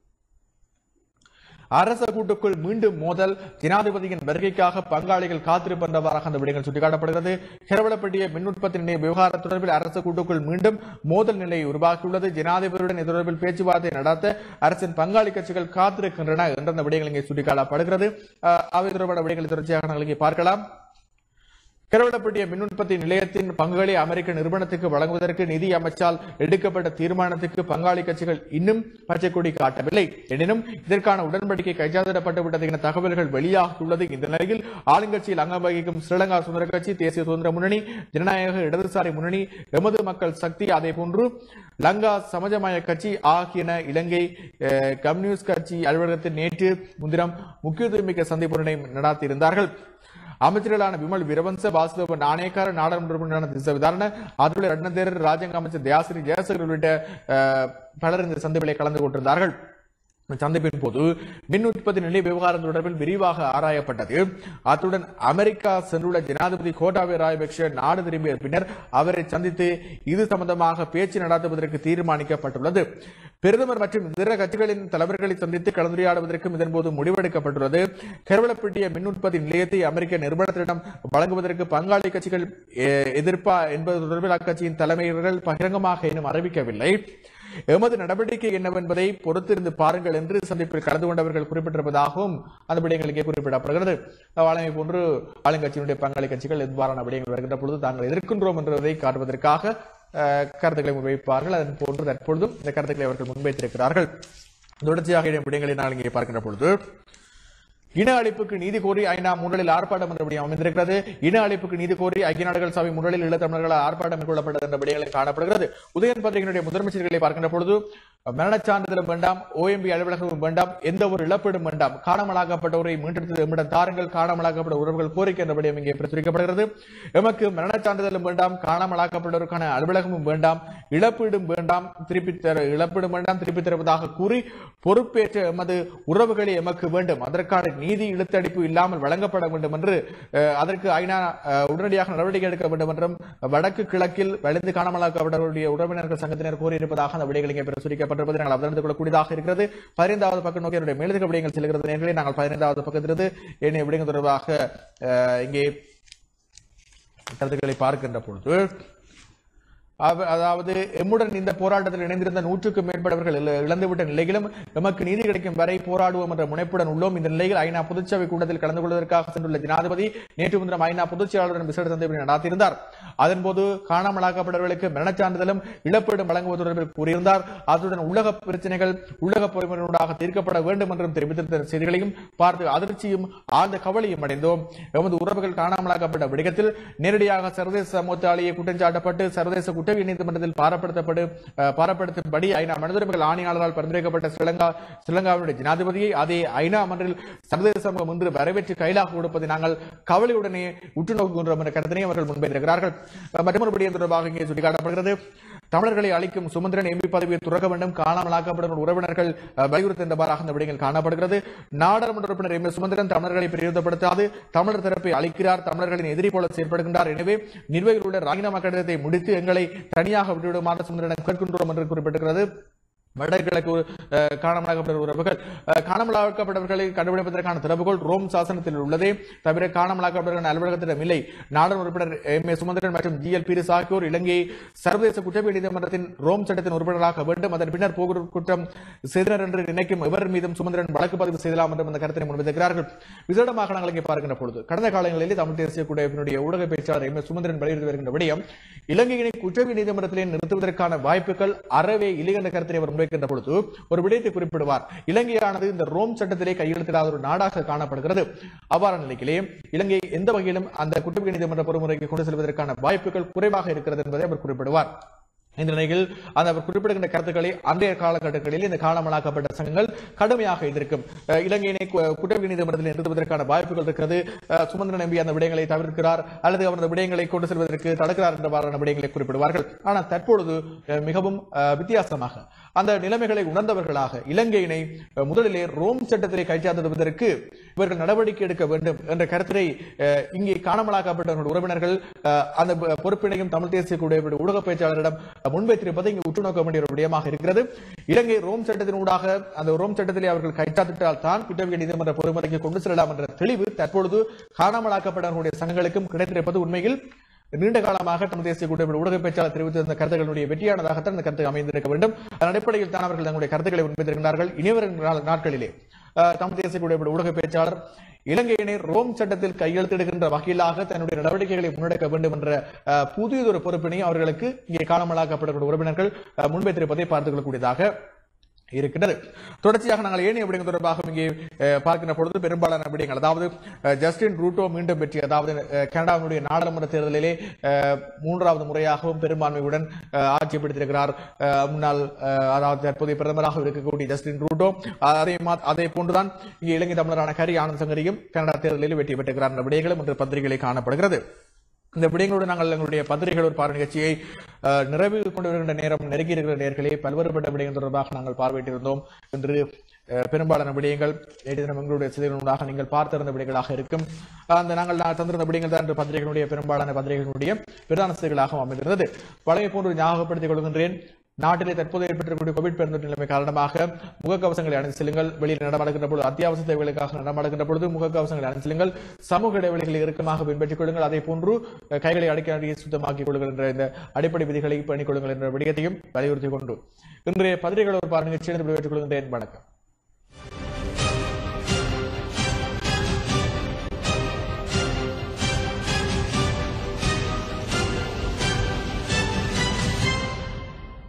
அரச கூட்டுக்குள் மீண்டும் மோதல் ஜனாதிபதியின் வருகைக்காக பங்காளிகள் காத்திருப்பென்றவாறாக அந்த விடயங்கள் சுட்டிக்காட்டப்படுகிறது கேரளப்பட்டிய மின் உற்பத்தி நிலைய விவகார தொடர்பில் அரச கூட்டுக்குள் மீண்டும் மோதல் நிலை உருவாக்கியுள்ளது ஜனாதிபதியுடன் இது தொடர்பில் பேச்சுவார்த்தை நடத்த அரசின் பங்காளி கட்சிகள் காத்திருக்கின்றன என்ற அந்த விடயங்கள் இங்கே சுட்டிக்காட்டப்படுகிறது அஹ், அவை தொடர்பான விடயங்களை தொடர்ச்சியாக நாங்கள் இங்கே பார்க்கலாம் கேரளப்பட்டிய மின் உற்பத்தி நிலையத்தின் பங்குகளை அமெரிக்க நிறுவனத்துக்கு வழங்குவதற்கு நிதி அமைச்சால் எடுக்கப்பட்ட தீர்மானத்துக்கு பங்காளி கட்சிகள் இன்னும் பச்சை கொடி காட்டவில்லை எனினும் இதற்கான உடன்படிக்கை கைச்சாதிடப்பட்டு விட்டது என தகவல்கள் வெளியாகியுள்ளது இந்த நிலையில் ஆளுங்கட்சியில் அங்கம் வகிக்கும் ஸ்ரீலங்கா சுதந்திர கட்சி தேசிய சுதந்திர முன்னணி ஜனநாயக இடதுசாரி முன்னணி எமது மக்கள் சக்தி அதே போன்று லங்கா சமஜமய கட்சி ஆகியன இலங்கை அஹ், கம்யூனிஸ்ட் கட்சி அலுவலகத்தில் நேற்று முன்தினம் முக்கியத்துவமிக்க சந்திப்புடனை நடாத்தியிருந்தார்கள் அமைச்சர்களான விமல் வீரவன்ச வாசுதேவ நாணயக்கார நாடாளுமன்ற உறுப்பினரான திச விதாரண அதுல ரட்னதேரர் ராஜாங்க அமைச்சர் தயாசிரி ஜெயசகர் உள்ளிட்ட அஹ், பலர் இந்த சந்திப்பிலே கலந்து கொண்டிருந்தார்கள் இந்த சந்திப்பின் போது மின் உற்பத்தி நிலை விவகாரம் தொடர்பில் விரிவாக ஆராயப்பட்டது அத்துடன் அமெரிக்கா சென்றுள்ள ஜனாதிபதி கோட்டாபய ராஜபக்ஷ நாடு திரும்பிய பின்னர் அவரை சந்தித்து இது சம்பந்தமாக பேச்சு நடத்துவதற்கு தீர்மானிக்கப்பட்டுள்ளது பிரதமர் மற்றும் இதர கட்சிகளின் தலைவர்களை சந்தித்து கலந்துரையாடுவதற்கும் இதன்போது முடிவெடுக்கப்பட்டுள்ளது கேரளப்பட்டிய மின் உற்பத்தி நிலையத்தை அமெரிக்க நிறுவனத்திடம் வழங்குவதற்கு பங்காளி கட்சிகள் எ- எதிர்ப்பா என்பது தொடர்பில் அக்கட்சியின் தலைமையர்கள் பகிரங்கமாக இன்னும் அறிவிக்கவில்லை எமது நடவடிக்கை என்னவென்பதை பொறுத்திருந்து பாருங்கள் என்று சந்திப்பில் கலந்து கொண்டவர்கள் குறிப்பிட்டிருப்பதாகவும் அந்த விடயங்கள் இங்கே குறிப்பிடப்படுகிறது வழமை போன்று ஆளுங்கட்சியினுடைய பங்காளி கட்சிகள் எவ்வாறான விடயங்கள் வருகின்ற பொழுது தாங்கள் எதிர்க்கின்றோம் என்பதை காட்டுவதற்காக அஹ், கருத்துக்களை முன்வைப்பார்கள் அதன் போன்று தற்பொழுதும் இந்த கருத்துக்களை அவர்கள் முன்வைத்திருக்கிறார்கள் தொடர்ச்சியாக இடம் விடயங்களை நான் இங்கே பார்க்கின்ற பொழுது இன அழிப்புக்கு நீதி கோரி ஐநா முன்னலில் ஆர்ப்பாட்டம் என்ற விடயம் அமைந்திருக்கிறது இன அழிப்புக்கு நீதி கோரி ஐக்கிய நாடுகள் சபை முன்னலில் ஈழத்தமிழர்களால் ஆர்ப்பாட்டம் மேற்கொள்ளப்பட்டது என்ற விடயங்களை காணப்படுகிறது உதயன் பத்திரிகையினுடைய முதன்மை செய்திகளை பார்க்கின்ற பொழுது மரணச் சான்றிதழும் வேண்டாம் ஓஎம்பி அலுவலகமும் வேண்டாம் எந்த ஒரு இழப்பீடும் வேண்டாம் காணாமலாக்கப்பட்டவரை மீட்டெடுத்து எம்மிடம் தாருங்கள் காணாமலாக்கப்பட்ட உறவுகள் கோரிக்கை என்ற விடயம் இங்கே பிரசுரிக்கப்படுகிறது எமக்கு மரணச் சான்றிதழும் வேண்டாம் காணாமலாக்கப்பட்டவருக்கான அலுவலகமும் வேண்டாம் இழப்பீடும் வேண்டாம் திருப்பி தர இழப்பீடும் வேண்டாம் திருப்பி தருவதாக கூறி பொறுப்பேற்ற எமது உறவுகளை எமக்கு வேண்டும் அதற்கான நீதி இழுத்தடிப்பு இல்லாமல் வழங்கப்பட வேண்டும் என்று அஹ், அதற்கு ஐநா அஹ், உடனடியாக நடவடிக்கை எடுக்க வேண்டும் என்றும் வடக்கு கிழக்கில் வலிந்து காணாமலாக்கப்பட்டவருடைய உறவினர்கள் சங்கத்தினர் கோரியிருப்பதாக அந்த விடயங்கள் இங்கே பிரசுரிக்கப்பட்டிருப்பதை நாங்கள் அவதரித்துக் கொள்ளக்கூடியதாக இருக்கிறது பதினைந்தாவது பக்கம் நோக்கி என்னுடைய மேலதிக விடயங்கள் செல்கிறது நேர்களே நாங்கள் பதினைந்தாவது பக்கத்திலிருந்து ஏனைய விடயங்கள் தொடர்பாக அஹ், இங்கே கருத்துக்களை பார்க்கின்ற பொழுது அவ- அதாவது எம்முடன் இந்த போராட்டத்தில் இணைந்திருந்த நூற்றுக்கும் மேற்பட்டவர்கள் இழ- இழந்துவிட்ட நிலையிலும் எமக்கு நீதி கிடைக்கும் வரை போராடுவோம் என்ற முனைப்புடன் உள்ளோம் இந்த நிலையில் ஐநா பொதுச்சபை கூட்டத்தில் கலந்து கொள்வதற்காக சென்றுள்ள ஜனாதிபதி நேற்று முன்தினம் ஐநா பொதுச் செயலாளருடன் விசேட சந்திப்பினை நடாத்தியிருந்தார் அதன்போது காணாமலாக்கப்பட்டவர்களுக்கு மரணச் சான்றிதழும் இழப்பீடும் வழங்குவது தொடர்பில் கூறியிருந்தார் அத்துடன் உலக பிரச்சனைகள் உலக பொறிமுறையூடாக தீர்க்கப்பட வேண்டும் என்றும் தெரிவித்திருந்த செய்திகளையும் பார்த்து அதிர்ச்சியும் ஆழ்ந்த கவலையும் அடைந்தோம் எமது உறவுகள் காணாமலாக்கப்பட்ட விடயத்தில் நேரடியாக சர்வதேச சமூகத்தாலேயே குற்றஞ்சாட்டப்பட்டு சர்வதேச குற்றவியல் நீதிமன்றத்தில் பாரப்படுத்தப்படு அஹ், பாரப்படுத்தும்படி ஐநா மனிதர்கள் ஆணையாளரால் பரிந்துரைக்கப்பட்ட ஸ்ரீலங்கா ஸ்ரீலங்காவுடைய ஜனாதிபதியை அதே ஐநா மன்றில் சர்வதேச சமூகம் இன்று வரவேற்று கைலாக கொடுப்பதை நாங்கள் கவலையுடனே உற்று நோக்குகின்றோம் என்ற கருத்தினை அவர்கள் முன்வைத்திருக்கிறார்கள் அஹ், மற்றொரு விடயம் தொடர்பாக இங்கே சுட்டிக்காட்டப்படுகிறது தமிழர்களை அளிக்கும் சுமந்திரன் எம்பி பதவியை துறக்க வேண்டும் காணாமலாக்கப்படும் உறவினர்கள் அஹ், வலியுறுத்தின்றவாறாக இந்த விடயங்கள் காணப்படுகிறது நாடாளுமன்ற உறுப்பினர் எம் எஸ் சுமந்திரன் தமிழர்களை பிரயோகப்படுத்தாது தமிழர் தரப்பை அளிக்கிறார் தமிழர்களின் எதிரி போல செயற்படுகின்றார் எனவே நிர்வாகிகள் உள்ள ராஜினாமா கடிதத்தை முடித்து எங்களை தனியாக விட்டுவிடுமாறு சுமந்திரனிடம் கேட்கின்றோம் என்று குறிப்பிட்டிருக்கிறது வடகிழக்கு அஹ், காணாமலாக்கப்பட்ட உறவுகள் அஹ், காணாமலாக்கப்பட்டவர்களை கண்டுபிடிப்பதற்கான திறவுகோல் ரோம் சாசனத்தில் உள்ளதே தவிர காணாமலாக்கப்பட்டவர்கள் அலுவலகத்திடம் இல்லை நாடாளுமன்ற உறுப்பினர் எம் ஏ சுமந்திரன் மற்றும் ஜி எல் பீரிஸ் ஆகியோர் இலங்கையை சர்வதேச குற்றவியல் நீதிமன்றத்தின் ரோம் சட்டத்தின் உறுப்பினராக வேண்டும் அதன் பின்னர் போகிற குற்றம் செய்தனர் என்று நினைக்கும் எவர் மீதும் சுமந்திரன் வழக்கு பதிவு செய்யலாம் என்றும் அந்த கருத்தினை முன்வைத்திருக்கிறார்கள் விசேடமாக நாங்கள் இங்கே பார்க்கின்ற பொழுது கடந்த காலங்களிலே தமிழ் தேசிய கூட்டமைப்பினுடைய ஊடக பேச்சாளர் எம் ஏ சுமந்திரன் வலியுறுத்தி வருகின்ற விடயம் இலங்கையினை குற்றவியல் நீதிமன்றத்திலே நிறுத்துவதற்கான வாய்ப்புகள் அறவே இல்லை என்ற கருத்தினை அவர் முன்வைக்கின்ற பொழுது ஒரு விடயத்தை குறிப்பிடுவார் இலங்கையானது இந்த ரோம் சட்டத்திலே கையெழுத்திடாத ஒரு நாடாக காணப்படுகிறது அவ்வாறான நிலையிலே இலங்கை எந்த வகையிலும் அந்த குற்றவியல் நீதிமன்ற பொறுமுறைக்கு கொண்டு செல்வதற்கான வாய்ப்புகள் குறைவாக இருக்கிறது என்பதை அவர் குறிப்பிடுவார் இந்த நிலையில் அந்த அவர் குறிப்பிடுகின்ற கருத்துக்களை அன்றைய காலகட்டங்களில் இந்த காணாமலாக்கப்பட்ட சங்கங்கள் கடுமையாக எதிர்க்கும் அஹ் இலங்கையினை கு- குற்றவியல் நீதிமன்றத்தில் நிறுத்துவதற்கான வாய்ப்புகள் இருக்கிறது அஹ் சுமந்திரன் நம்பி அந்த விடயங்களை தவிர்க்கிறார் அல்லது அவர் அந்த விடயங்களை கொண்டு செல்வதற்கு தடுக்கிறார் என்றவாறான விடயங்களை குறிப்பிடுவார்கள் ஆனால் தற்பொழுது அஹ் மிகவும் அஹ், வித்தியாசமாக அந்த நிலைமைகளை உணர்ந்தவர்களாக இலங்கையினை அஹ், முதலிலே ரோம் சட்டத்திலே கைச்சார்ந்ததற்கு இவர்கள் நடவடிக்கை எடுக்க வேண்டும் என்ற கருத்தினை அஹ், இங்கே காணாமலாக்கப்பட்டவர்கள் உறவினர்கள் அஹ், அந்த பொ- பொறுப்பினையும் தமிழ் தேசிய கூடிய ஊடக பேச்சாளரிடம் முன்வைத்திருப்பதை இங்கு உற்று நோக்க வேண்டிய ஒரு விடயமாக இருக்கிறது இலங்கை ரோம் சட்டத்தினூடாக அந்த ரோம் சட்டத்திலே அவர்கள் கைச்சாத்திட்டால் தான் குற்றவியல் நீதிமன்ற பொறுமுறைக்கு கொண்டு செல்லலாம் என்ற தெளிவு தற்பொழுது காணாமலாக்கப்பட்டவர்களுடைய சங்கங்களுக்கும் கிடைத்திருப்பது உண்மையில் நீண்ட காலமாக தமிழ் தேசிய கூட்டமைப்பு ஊடக பேச்சாளர் தெரிவித்திருந்த கருத்துக்களுடைய வெற்றியானதாகத்தான் இந்த கருத்து அமைந்திருக்க வேண்டும் அதன் அடிப்படையில் தான் அவர்கள் தங்களுடைய கருத்துக்களை முன்வைத்திருக்கிறார்கள் இனிவரும் நாள்- நாட்களிலே அஹ், தமிழ் தேசிய கூட்டமைப்பு ஊடக பேச்சாளர் இலங்கையினை ரோம் சட்டத்தில் கையெழுத்திடுகின்ற வகையிலாக தன்னுடைய நடவடிக்கைகளை முன்னெடுக்க வேண்டும் என்ற அஹ், புதியதொரு பொறுப்பினை அவர்களுக்கு இங்கே காணாமலாக்கப்படக்கூடிய உறவினர்கள் அஹ், முன்வைத்திருப்பதை பார்த்துக் கொள்ளக்கூடியதாக இருக்கின்றது தொடர்ச்சியாக நாங்கள் ஏனைய விடயங்கள் தொடர்பாக இங்கே அஹ், பார்க்கின்ற பொழுது பெரும்பாலான விடயங்கள் அதாவது அஹ், ஜஸ்டின் ரூட்டோ மீண்டும் வெற்றி அதாவது அஹ், கனடாவினுடைய நாடாளுமன்ற தேர்தலிலே அஹ், மூன்றாவது முறையாகவும் பெரும்பான்மையுடன் அஹ், ஆட்சி பிடித்திருக்கிறார் அஹ், முன்னாள் அஹ், அதாவது தற்போதைய பிரதமராக இருக்கக்கூடிய ஜஸ்டின் ரூட்டோ அஹ், அதே மா- அதே போன்றுதான் இங்கே இலங்கை தமிழரான கரி ஆனந்த் சங்கரியும் கனடா தேர்தலில் வெற்றி பெற்றிருக்கிறார் என்ற விடயங்களும் இன்று பத்திரிகைகளை காணப்படுகிறது இந்த விடயங்களோடு நாங்கள் எங்களுடைய பத்திரிகைகள் ஒரு பார்வை நிகழ்ச்சியை அஹ், நிறைவு கொண்டு வருகின்ற நேரம் நெருங்கி இருக்கிற நேர்களே பல்வேறுபட்ட விடயங்கள் தொடர்பாக நாங்கள் பார்வையிட்டிருந்தோம் இன்று அஹ், பெரும்பாலான விடயங்கள் நேற்று தினம் எங்களுடைய செய்திகளூடாக நீங்கள் பார்த்திருந்த விடயங்களாக இருக்கும் அந்த நாங்கள் நான் தந்திருந்த விடயங்கள் தான் இன்று பத்திரிகைகளுடைய பெரும்பாலான பத்திரிகைகளுடைய பிரதான செய்திகளாக அமைந்திருந்தது பழைய போன்று ஞாபகப்படுத்திக் கொள்கின்றேன் நாட்டிலே தற்போது ஏற்பட்டிருக்கக்கூடிய கோவிட் பெருந்தொற்று நிலைமை காரணமாக முகக்கவசங்களை அணிந்து செல்லுங்கள் வெளியில் நடமாடுகின்ற பொழுது அத்தியாவசிய தேவைகளுக்காக நடமாடுகின்ற பொழுது முகக்கவசங்களை அணிந்து செல்லுங்கள் சமூக இடைவெளிகளை இறுக்கமாக பின்பற்றிக் கொள்ளுங்கள் அதே போன்று அஹ், கைகளை அடிக்கடி சுத்தமாக்கிக் கொள்ளுங்கள் என்ற இந்த அடிப்படை விதிகளை பண்ணிக் கொள்ளுங்கள் என்ற விடயத்தையும் வலியுறுத்திக் கொண்டு இன்றைய பத்திரிகைகள் ஒரு பார்வை நிகழ்ச்சியில் பெற்றுக் கொள்கின்றேன் வணக்கம்